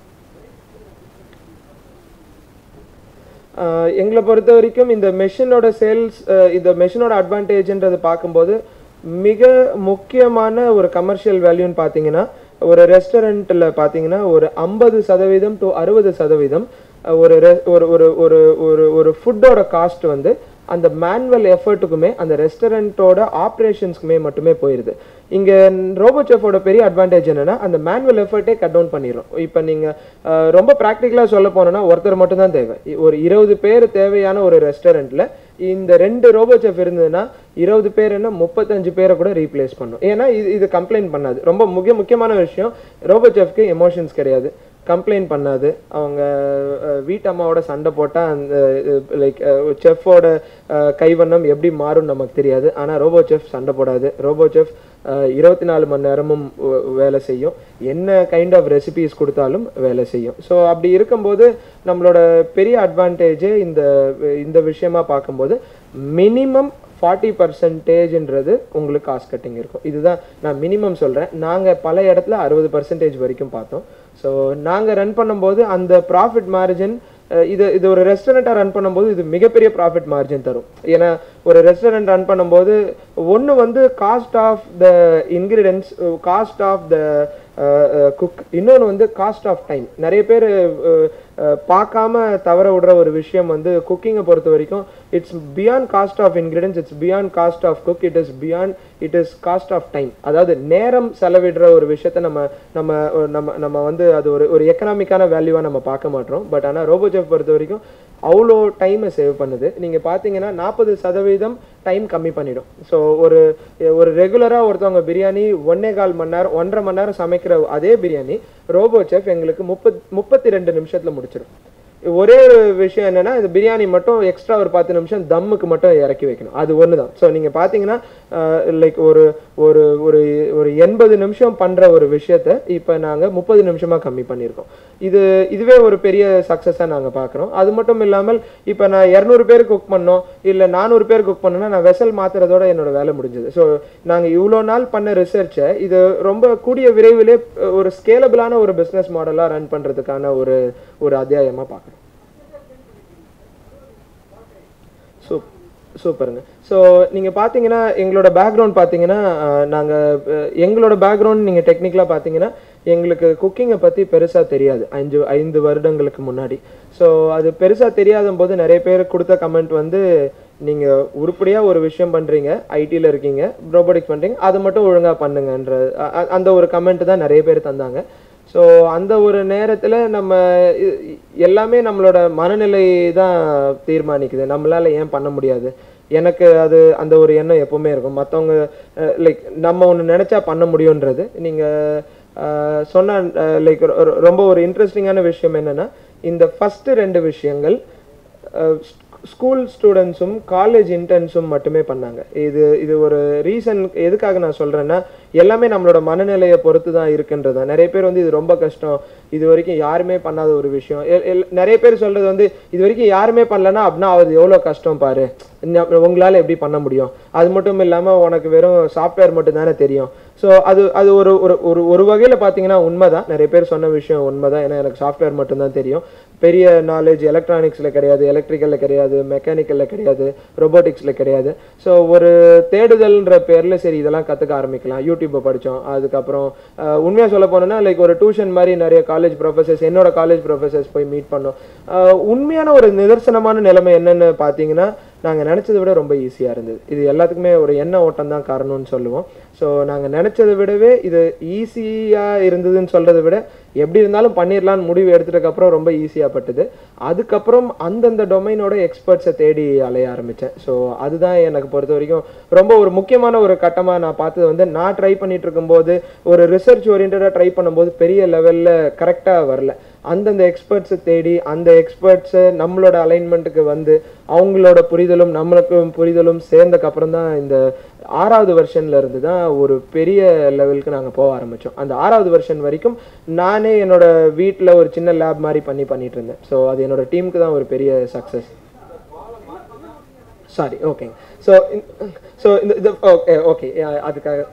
ஆஹ் எங்களை பொறுத்த வரைக்கும் இந்த மெஷினோட சேல்ஸ் இந்த மெஷினோட அட்வான்டேஜ்ன்றது பார்க்கும்போது மிக முக்கியமான ஒரு கமர்ஷியல் வேல்யூன்னு பார்த்தீங்கன்னா ஒரு ரெஸ்டாரண்ட்டில் பார்த்தீங்கன்னா ஒரு ஐம்பது சதவீதம் டு அறுபது சதவீதம் அஹ் ஒரு re- ஒரு ஒரு ஒரு ஒரு ஒரு ஃபுட்டோட காஸ்ட் வந்து அந்த மேனுவல் எஃபர்ட்டுக்குமே அந்த ரெஸ்டாரண்ட்டோட ஆப்ரேஷன்ஸ்க்குமே மட்டுமே போயிடுது இங்கே ரோபோ செஃபோட பெரிய அட்வான்டேஜ் என்னன்னா அந்த மேனுவல் எஃபர்ட்டே கட் டவுன் பண்ணிடும் இப்போ நீங்கள் ரொம்ப ப்ராக்டிக்கலாக சொல்ல போனோம்னா ஒருத்தர் மட்டும்தான் தேவை இ- ஒரு இருபது பேர் தேவையான ஒரு ரெஸ்டாரண்ட்டில் இந்த ரெண்டு ரோபோ செஃப் இருந்ததுன்னா இருபது பேர் என்ன முப்பத்தஞ்சு பேரை கூட ரீப்ளேஸ் பண்ணும் ஏன்னா இது இது கம்ப்ளைண்ட் பண்ணாது ரொம்ப முக்கிய முக்கியமான விஷயம் ரோபோ செஃப்க்கு எமோஷன்ஸ் கிடையாது கம்ப்ளைண்ட் பண்ணாது அவங்க அஹ், வீட்டு அம்மாவோட சண்டை போட்டால் அந்த லைக் செஃப்போட கைவண்ணம் எப்படி மாறும் நமக்கு தெரியாது ஆனால் ரோபோ செஃப் சண்டை போடாது ரோபோ செஃப் இருபத்தி நாலு மணி நேரமும் வ- வேலை செய்யும் என்ன கைண்ட் ஆஃப் ரெசிபிஸ் கொடுத்தாலும் வேலை செய்யும் ஸோ அப்படி இருக்கும்போது நம்மளோட பெரிய அட்வான்டேஜே இந்த இந்த விஷயமா பார்க்கும்போது மினிமம் ஃபார்ட்டி பர்சன்டேஜ்ன்றது உங்களுக்கு காஸ்ட் கட்டிங் இருக்கும் இதுதான் நான் மினிமம் சொல்கிறேன் நாங்கள் பல இடத்துல அறுபது பர்சன்டேஜ் வரைக்கும் பார்த்தோம் ஸோ நாங்கள் ரன் பண்ணும்போது அந்த ப்ராஃபிட் மார்ஜின் இது இது ஒரு ரெஸ்டாரண்ட்டாக ரன் பண்ணும்போது இது மிகப்பெரிய ப்ராஃபிட் மார்ஜின் தரும் ஏன்னா ஒரு ரெஸ்டாரண்ட் ரன் பண்ணும்போது ஒன்று வந்து cost of the ingredients cost of the cook இன்னொன்று வந்து காஸ்ட் ஆஃப் டைம் நிறைய பேர் பார்க்காம தவற விடுற ஒரு விஷயம் வந்து குக்கிங்கை பொறுத்த வரைக்கும் it's beyond cost of ingredients it's beyond cost of cook it is beyond it is cost of time அதாவது நேரம் செலவிடுற ஒரு விஷயத்த நம்ம நம்ம நம்ம நம்ம வந்து அது ஒரு ஒரு எக்கனாமிக்கான வேல்யூவாக நம்ம பார்க்க மாட்டோம் பட் ஆனால் ரோபோஜெஃப் பொறுத்த வரைக்கும் அவ்வளோ டைமை சேவ் பண்ணுது நீங்கள் பார்த்தீங்கன்னா நாற்பது சதவீதம் டைம் கம்மி பண்ணிடும் ஸோ ஒரு ஒரு ரெகுலராக ஒருத்தவங்க பிரியாணி ஒன்னே கால் மணி நேரம் ஒன்றரை மணி நேரம் சமைக்கிற அதே பிரியாணி ரோபோ செஃப் எங்களுக்கு முப்பத் முப்பத்தி ரெண்டு நிமிஷத்தில் முடிச்சிடும் ஒரே ஒரு விஷயம் என்னன்னா இந்த பிரியாணி மட்டும் எக்ஸ்ட்ரா ஒரு பத்து நிமிஷம் தம்முக்கு மட்டும் இறக்கி வைக்கணும் அது ஒன்று தான் ஸோ நீங்கள் பார்த்தீங்கன்னா லைக் ஒரு ஒரு ஒரு ஒரு எண்பது நிமிஷம் பண்ணுற ஒரு விஷயத்த இப்போ நாங்கள் முப்பது நிமிஷமாக கம்மி பண்ணியிருக்கோம் இது இதுவே ஒரு பெரிய சக்ஸஸாக நாங்கள் பார்க்குறோம் அது மட்டும் இல்லாமல் இப்போ நான் இரநூறு பேர் குக் பண்ணோம் இல்லை நானூறு பேர் குக் பண்ணோன்னா நான் வெசல் மாத்துறதோட என்னோட வேலை முடிஞ்சது ஸோ நாங்கள் இவ்வளோ நாள் பண்ண ரிசர்ச்சை இது ரொம்ப கூடிய விரைவிலே அஹ், ஒரு ஸ்கேலபிளான ஒரு பிஸ்னஸ் மாடலாக ரன் பண்ணுறதுக்கான ஒரு ஒரு அத்தியாயமாக பார்க்குறோம் சூப் சூப்பருங்க ஸோ நீங்கள் பார்த்தீங்கன்னா எங்களோட பேக்ரவுண்ட் பார்த்தீங்கன்னா நாங்கள் எங்களோட பேக்ரவுண்ட் நீங்கள் டெக்னிக்கலாக பார்த்தீங்கன்னா எங்களுக்கு குக்கிங்கை பற்றி பெருசாக தெரியாது அஞ்சு ஐந்து வருடங்களுக்கு முன்னாடி ஸோ அது பெருசாக தெரியாத போது நிறைய பேர் கொடுத்த கமெண்ட் வந்து நீங்கள் உருப்படியாக ஒரு விஷயம் பண்ணுறீங்க ஐடியில் இருக்கீங்க ரோபோட்டிக்ஸ் பண்ணுறீங்க அதை மட்டும் ஒழுங்காக பண்ணுங்கன்ற அ- அ- அந்த ஒரு கமெண்ட் தான் நிறைய பேர் தந்தாங்க ஸோ அந்த ஒரு நேரத்தில் நம்ம இ- இ- எல்லாமே நம்மளோட மனநிலை தான் தீர்மானிக்குது நம்மளால ஏன் பண்ண முடியாது எனக்கு அது அந்த ஒரு எண்ணம் எப்பவுமே இருக்கும் மற்றவங்க லைக் நம்ம ஒன்று நினச்சா பண்ண முடியுன்றது நீங்கள் சொன்ன லைக் ரொம்ப ஒரு இன்ட்ரெஸ்டிங்கான விஷயம் என்னன்னா இந்த ஃபஸ்ட்டு ரெண்டு விஷயங்கள் ஸ்கூல் ஸ்டூடெண்ட்ஸும் காலேஜ் இன்டர்ன்ஸும் மட்டுமே பண்ணாங்க இது இது ஒரு ரீசன் எதுக்காக நான் சொல்றேன்னா எல்லாமே நம்மளோட மனநிலையை பொறுத்து தான் இருக்குன்றது தான் நிறைய பேர் வந்து இது ரொம்ப கஷ்டம் இது வரைக்கும் யாருமே பண்ணாத ஒரு விஷயம் எல்- எல்- நிறைய பேர் சொல்றது வந்து இது வரைக்கும் யாருமே பண்ணலன்னா அப்படின்னா அது எவ்வளோ கஷ்டம் பாரு ந- உங்களால எப்படி பண்ண முடியும் அது மட்டும் இல்லாம உனக்கு வெறும் சாஃப்ட்வேர் மட்டும் தானே தெரியும் ஸோ அது அது ஒரு ஒரு ஒரு ஒரு வகையில் பார்த்தீங்கன்னா உண்மைதான் நிறைய பேர் சொன்ன விஷயம் உண்மைதான் ஏன்னா எனக்கு சாஃப்ட்வேர் மட்டும்தான் தெரியும் பெரிய நாலேஜ் எலக்ட்ரானிக்ஸில் கிடையாது எலக்ட்ரிக்கலில் கிடையாது மெக்கானிக்கலில் கிடையாது ரொபோட்டிக்ஸில் கிடையாது ஸோ ஒரு தேடுதல்ன்ற பேரில் சரி இதெல்லாம் கற்றுக்க ஆரம்பிக்கலாம் யூடியூப்பை படித்தோம் அதுக்கப்புறம் உண்மையாக சொல்ல போனோம்னா லைக் ஒரு டியூஷன் மாதிரி நிறைய காலேஜ் ப்ரொஃபசர்ஸ் என்னோட காலேஜ் ப்ரொஃபசர்ஸ் போய் மீட் பண்ணோம் அஹ், உண்மையான ஒரு நிதர்சனமான நிலைமை என்னன்னு பார்த்தீங்கன்னா நாங்கள் நினச்சதை விட ரொம்ப ஈஸியாக இருந்தது இது எல்லாத்துக்குமே ஒரு எண்ண ஓட்டம் தான் காரணம்னு சொல்லுவோம் ஸோ நாங்கள் நினச்சதை விடவே இது ஈஸியாக இருந்ததுன்னு சொல்கிறத விட எப்படி இருந்தாலும் பண்ணிடலாம்னு முடிவு எடுத்ததுக்கப்புறம் ரொம்ப ஈஸியாக பட்டுது அதுக்கப்புறம் அந்தந்த டொமைனோட எக்ஸ்பர்ட்ஸை தேடி அலைய ஆரம்பித்தேன் ஸோ அதுதான் எனக்கு பொறுத்த வரைக்கும் ரொம்ப ஒரு முக்கியமான ஒரு கட்டமாக நான் பார்த்தது வந்து நான் ட்ரை பண்ணிட்டு இருக்கும்போது ஒரு ரிசர்ச் ஓரியன்டாக ட்ரை பண்ணும்போது பெரிய லெவலில் கரெக்டாக வரல அந்தந்த எக்ஸ்பர்ட்ஸை தேடி அந்த எக்ஸ்பர்ட்ஸை நம்மளோட அலைன்மெண்ட்டுக்கு வந்து அவங்களோட புரிதலும் நம்மளுக்கும் புரிதலும் சேர்ந்தக்கு அப்புறம் தான் இந்த ஆறாவது வெர்ஷன்ல இருந்து தான் ஒரு பெரிய லெவலுக்கு நாங்கள் போக ஆரம்பித்தோம் அந்த ஆறாவது வெர்ஷன் வரைக்கும் நானே என்னோட வீட்டில் ஒரு சின்ன லேப் மாதிரி பண்ணி பண்ணிட்டு இருந்தேன் ஸோ அது என்னோட டீமுக்கு தான் ஒரு பெரிய சக்ஸஸ் சாரி ஓகேங்க ஸோ ஸோ இந்த இது ஓகே ஓகே அதுக்காக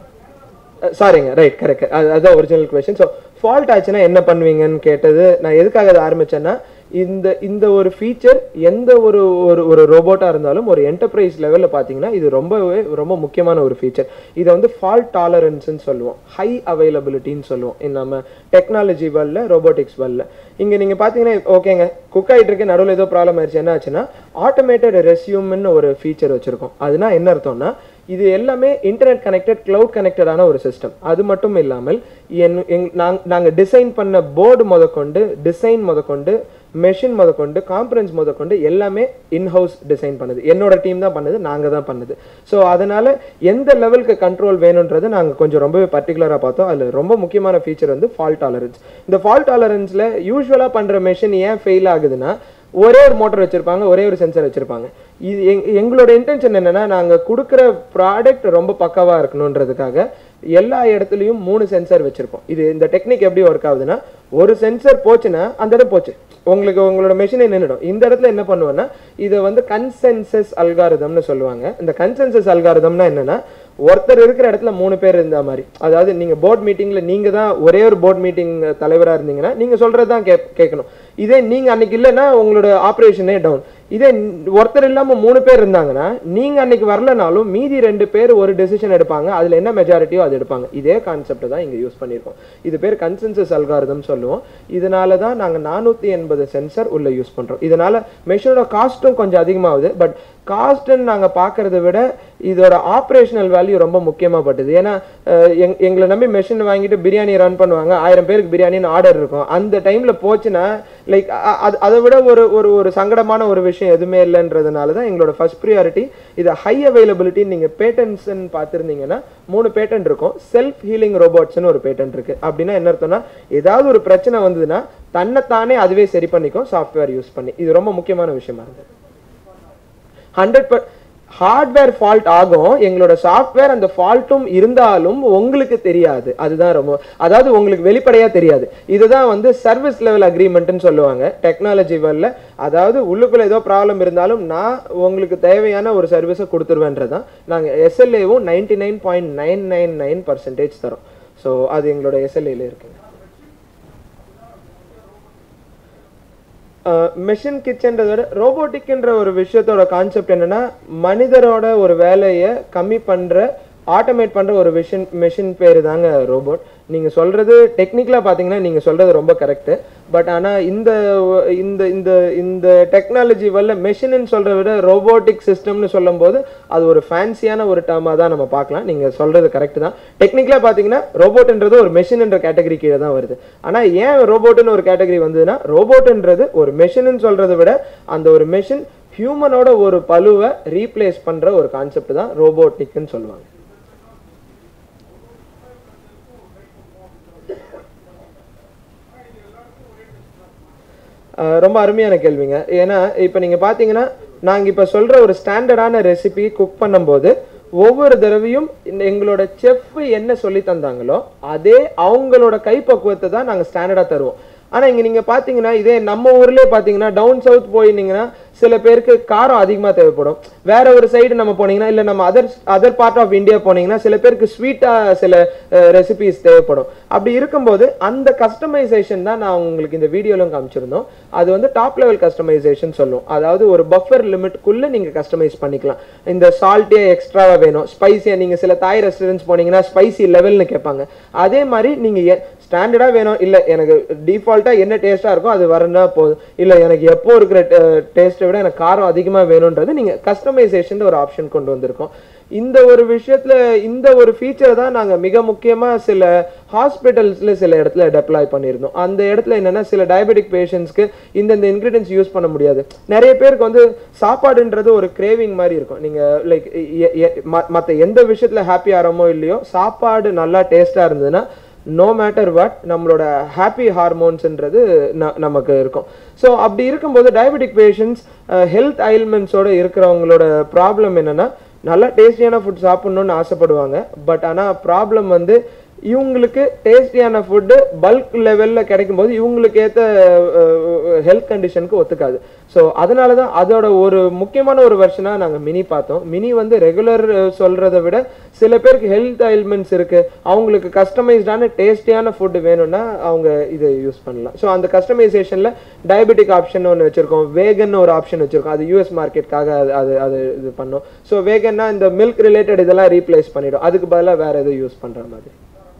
சாரிங்க ரைட் கரெக்ட் அது அதுதான் ஒரிஜினல் கொஷின் ஸோ ஃபால்ட் ஆச்சுன்னா என்ன பண்ணுவீங்கன்னு கேட்டது நான் எதுக்காக அதை ஆரம்பிச்சேன்னா இந்த இந்த ஒரு ஃபீச்சர் எந்த ஒரு ஒரு ஒரு ரோபோட்டாக இருந்தாலும் ஒரு என்டர்பிரைஸ் லெவலில் பார்த்தீங்கன்னா இது ரொம்பவே ரொம்ப முக்கியமான ஒரு ஃபீச்சர் இதை வந்து ஃபால்ட் டாலரன்ஸ்னு சொல்லுவோம் ஹை அவைலபிலிட்டின்னு சொல்லுவோம் இந்த நம்ம டெக்னாலஜி வேர்ல்டில் ரோபோட்டிக்ஸ் வேர்ல்டில் இங்கே நீங்கள் பார்த்தீங்கன்னா ஓகேங்க குக் ஆகிட்டு இருக்க நடுவில் ஏதோ ப்ராப்ளம் ஆயிடுச்சு என்ன ஆச்சுன்னா ஆட்டோமேட்டட் ரெஸ்யூம்னு ஒரு ஃபீச்சர் வச்சுருக்கோம் அதுனா என்ன அர்த்தம்னா இது எல்லாமே இன்டர்நெட் கனெக்டட் கிளவுட் கனெக்டடான ஒரு சிஸ்டம் அது மட்டும் இல்லாமல் என் எங் நாங் நாங்கள் டிசைன் பண்ண போர்டு முதற்கொண்டு டிசைன் முதற்கொண்டு மெஷின் முதற்கொண்டு காம்பரன்ஸ் முதற்கொண்டு எல்லாமே இன்ஹவுஸ் டிசைன் பண்ணுது என்னோட டீம் தான் பண்ணுது நாங்கள் தான் பண்ணுது ஸோ அதனால எந்த லெவலுக்கு கண்ட்ரோல் வேணுன்றது நாங்கள் கொஞ்சம் ரொம்பவே பர்டிகுலராக பார்த்தோம் அதில் ரொம்ப முக்கியமான ஃபீச்சர் வந்து ஃபால்ட் டாலரன்ஸ் இந்த ஃபால்ட் டாலரன்ஸில் யூஸ்வலாக பண்ணுற மெஷின் ஏன் ஃபெயில் ஆகுதுன்னா ஒரே ஒரு மோட்டர் வச்சிருப்பாங்க ஒரே ஒரு சென்சர் வச்சிருப்பாங்க இது எங் எங்களோட இன்டென்ஷன் என்னன்னா நாங்க கொடுக்குற ப்ராடக்ட் ரொம்ப பக்காவா இருக்கணுன்றதுக்காக எல்லா இடத்துலயும் மூணு சென்சார் வச்சிருப்போம் இது இந்த டெக்னிக் எப்படி ஒர்க் ஆகுதுன்னா ஒரு சென்சர் போச்சுன்னா அந்த இடம் போச்சு உங்களுக்கு உங்களோட மெஷினே நின்றுடும் இந்த இடத்துல என்ன பண்ணுவேன்னா இதை வந்து கன்சென்சஸ் அல்காரிதம்னு சொல்லுவாங்க இந்த கன்சென்சஸ் அல்காரிதம்னா என்னன்னா ஒருத்தர் இருக்கிற இடத்துல மூணு பேர் இருந்த மாதிரி அதாவது நீங்க போர்ட் மீட்டிங்ல நீங்க தான் ஒரே ஒரு போர்ட் மீட்டிங் தலைவரா இருந்தீங்கன்னா நீங்க சொல்றது தான் கேட்கணும் இதே நீங்க அன்னைக்கு இல்லைன்னா உங்களோட ஆப்ரேஷனே டவுன் இதே ஒருத்தர் இல்லாம மூணு பேர் இருந்தாங்கன்னா நீங்க அன்னைக்கு வரலனாலும் மீதி ரெண்டு பேர் ஒரு டெசிஷன் எடுப்பாங்க அதுல என்ன மெஜாரிட்டியோ அது எடுப்பாங்க இதே கான்செப்ட் தான் இங்க யூஸ் பண்ணியிருக்கோம் இது பேர் கன்சென்சஸ் அல்காரிதம் சொல்லுவோம் இதனால தான் நாங்க நானூத்தி எண்பது சென்சர் உள்ள யூஸ் பண்றோம் இதனால மெஷினோட காஸ்ட்டும் கொஞ்சம் அதிகமாகுது பட் காஸ்ட்னு நாங்க பார்க்கறத விட இதோட ஆப்ரேஷனல் வேல்யூ ரொம்ப முக்கியமாப்பட்டது ஏன்னா அஹ், எங் எங்களை நம்பி மெஷின் வாங்கிட்டு பிரியாணி ரன் பண்ணுவாங்க ஆயிரம் பேருக்கு பிரியாணின்னு ஆர்டர் இருக்கும் அந்த டைம்ல போச்சுன்னா லைக் அதை விட ஒரு ஒரு ஒரு சங்கடமான ஒரு விஷயம் எதுவுமே இல்லைன்றதுனால தான் எங்களோட ஃபர்ஸ்ட் ப்ரியாரிட்டி இதை ஹை அவைலபிலிட்டி நீங்க பேட்டன்ஸ்ன்னு பார்த்துருந்தீங்கன்னா மூணு பேட்டன்ட் இருக்கும் செல்ஃப் ஹீலிங் ரோபோட்ஸ்னு ஒரு பேட்டன்ட் இருக்கு அப்படின்னா என்ன அர்த்தம்னா ஏதாவது ஒரு பிரச்சனை வந்ததுன்னா தன்னைத்தானே அதுவே சரி பண்ணிக்கும் சாஃப்ட்வேர் யூஸ் பண்ணி இது ரொம்ப முக்கியமான விஷயமா இருந்தது ஹண்ட்ரட் பர் ஹார்ட்வேர் ஃபால்ட் ஆகும் எங்களோட சாஃப்ட்வேர் அந்த ஃபால்ட்டும் இருந்தாலும் உங்களுக்கு தெரியாது அதுதான் ரொம்ப அதாவது உங்களுக்கு வெளிப்படையா தெரியாது இதுதான் வந்து சர்வீஸ் லெவல் அக்ரிமெண்ட்னு சொல்லுவாங்க டெக்னாலஜி வேர்ல்ல அதாவது உள்ளுக்குள்ள ஏதோ ப்ராப்ளம் இருந்தாலும் நான் உங்களுக்கு தேவையான ஒரு சர்வீஸை கொடுத்துருவேன்றதான் நாங்கள் எஸ்எல்ஏவும் ninety nine point nine nine nine percentage தரோம் ஸோ அது எங்களோட எஸ்எல்ஏல இருக்குங்க மெஷின் கிச்சன்றத விட ரோபோட்டிக்ன்ற ஒரு விஷயத்தோட கான்செப்ட் என்னன்னா மனிதரோட ஒரு வேலையை கம்மி பண்ற ஆட்டோமேட் பண்ற ஒரு விஷன் மெஷின் பேர் தாங்க ரோபோட் நீங்க சொல்றது டெக்னிக்கலா பாத்தீங்கன்னா நீங்க சொல்றது ரொம்ப கரெக்ட் பட் ஆனா இந்த இந்த இந்த இந்த டெக்னாலஜி வல்ல மெஷின்னு சொல்றத விட ரோபோட்டிக் சிஸ்டம்னு சொல்லும்போது அது ஒரு ஃபேன்சியான ஒரு டேர்மா தான் நம்ம பார்க்கலாம் நீங்க சொல்றது கரெக்ட் தான் டெக்னிக்கலா பாத்தீங்கன்னா ரோபோட்ன்றது ஒரு மெஷின்ன்ற கேட்டகரி கீழே தான் வருது ஆனா ஏன் ரோபோட்னு ஒரு கேட்டகரி வந்ததுன்னா ரோபோட்ன்றது ஒரு மெஷின்னு சொல்றதை விட அந்த ஒரு மெஷின் ஹியூமனோட ஒரு பழுவை ரீப்ளேஸ் பண்ற ஒரு கான்செப்ட் தான் ரோபோட்டிக்னு சொல்லுவாங்க அஹ் ரொம்ப அருமையான கேள்விங்க ஏன்னா இப்போ நீங்க பாத்தீங்கன்னா நாங்க இப்ப சொல்ற ஒரு ஸ்டாண்டர்டான ரெசிபி குக் பண்ணும்போது ஒவ்வொரு தடவையும் இந்த எங்களோட செஃப் என்ன சொல்லி தந்தாங்களோ அதே அவங்களோட கைப்பக்குவத்தை தான் நாங்க ஸ்டாண்டர்டா தருவோம் ஆனா இங்க நீங்க பாத்தீங்கன்னா இதே நம்ம ஊர்லயே பாத்தீங்கன்னா டவுன் சவுத் போயிருந்தீங்கன்னா சில பேருக்கு காரம் அதிகமா தேவைப்படும் வேற ஒரு சைடு நம்ம போனீங்கன்னா இல்ல நம்ம other other part of India போனீங்கன்னா சில பேருக்கு ஸ்வீட்டா சில ரெசிபிஸ் தேவைப்படும் அப்படி இருக்கும்போது அந்த கஸ்டமைசேஷன் தான் நான் உங்களுக்கு இந்த வீடியோலும் காமிச்சிருந்தோம் அது வந்து டாப் லெவல் கஸ்டமைசேஷன் சொல்லுவோம் அதாவது ஒரு பஃபர் லிமிட்குள்ள நீங்க கஸ்டமைஸ் பண்ணிக்கலாம் இந்த சால்ட்டே எக்ஸ்ட்ராவா வேணும் ஸ்பைசியா நீங்க சில தாய் ரெஸ்டாரண்ட்ஸ் போனீங்கன்னா ஸ்பைசி லெவல்னு கேட்பாங்க அதே மாதிரி நீங்க ஸ்டாண்டர்டா வேணும் இல்ல எனக்கு டிஃபால்ட்டா என்ன டேஸ்டா இருக்கோ அது வரனா போதும் இல்ல எனக்கு எப்போ இருக்கிற டேஸ்ட்டை விட எனக்கு காரம் அதிகமா வேணும்ன்றது நீங்க கஸ்டமைசேஷன் ஒரு ஆப்ஷன் கொண்டு வந்திருக்கோம் இந்த ஒரு விஷயத்துல இந்த ஒரு ஃபீச்சர் தான் நாங்க மிக முக்கியமா சில ஹாஸ்பிட்டல்ஸ்ல சில இடத்துல டெப்ளாய் பண்ணியிருந்தோம் அந்த இடத்துல என்னன்னா சில டயபெட்டிக் பேஷண்ட்ஸ்க்கு இந்தந்த இன்கிரீடியன்ஸ் யூஸ் பண்ண முடியாது நிறைய பேருக்கு வந்து சாப்பாடுன்றது ஒரு கிரேவிங் மாதிரி இருக்கும் நீங்க லைக் மற்ற எந்த விஷயத்துல ஹாப்பி ஆகிறோமோ இல்லையோ சாப்பாடு நல்லா டேஸ்டா இருந்ததுன்னா நோ மேட்டர் வாட் நம்மளோட ஹாப்பி ஹார்மோன்ஸ்ன்றது நமக்கு இருக்கும் ஸோ அப்படி இருக்கும்போது டயபெட்டிக் பேஷண்ட்ஸ் ஹெல்த் ஐல்மெண்ட்ஸோட இருக்கிறவங்களோட ப்ராப்ளம் என்னன்னா நல்லா டேஸ்டியான ஃபுட் சாப்பிடணும்னு ஆசைப்படுவாங்க பட் ஆனால் ப்ராப்ளம் வந்து இவங்களுக்கு டேஸ்டியான ஃபுட்டு பல்க் லெவலில் கிடைக்கும் போது இவங்களுக்கு ஏற்ற ஹெல்த் கண்டிஷனுக்கு ஒத்துக்காது ஸோ அதனால தான் அதோட ஒரு முக்கியமான ஒரு வருஷனாக நாங்கள் மினி பார்த்தோம் மினி வந்து ரெகுலர் சொல்கிறத விட சில பேருக்கு ஹெல்த் ஐல்மெண்ட்ஸ் இருக்குது அவங்களுக்கு கஸ்டமைஸ்டான டேஸ்டியான ஃபுட்டு வேணும்னா அவங்க இதை யூஸ் பண்ணலாம் ஸோ அந்த கஸ்டமைசேஷனில் டயபெட்டிக் ஆப்ஷன் ஒன்று வச்சுருக்கோம் வேகன் ஒரு ஆப்ஷன் வச்சுருக்கோம் அது யூஎஸ் மார்க்கெட்காக அது அது அது இது பண்ணோம் ஸோ வேகன்னா இந்த மில்க் ரிலேட்டட் இதெல்லாம் ரீப்ளேஸ் பண்ணிடும் அதுக்கு பதிலாக வேறு எதுவும் யூஸ் பண்ணுற மாதிரி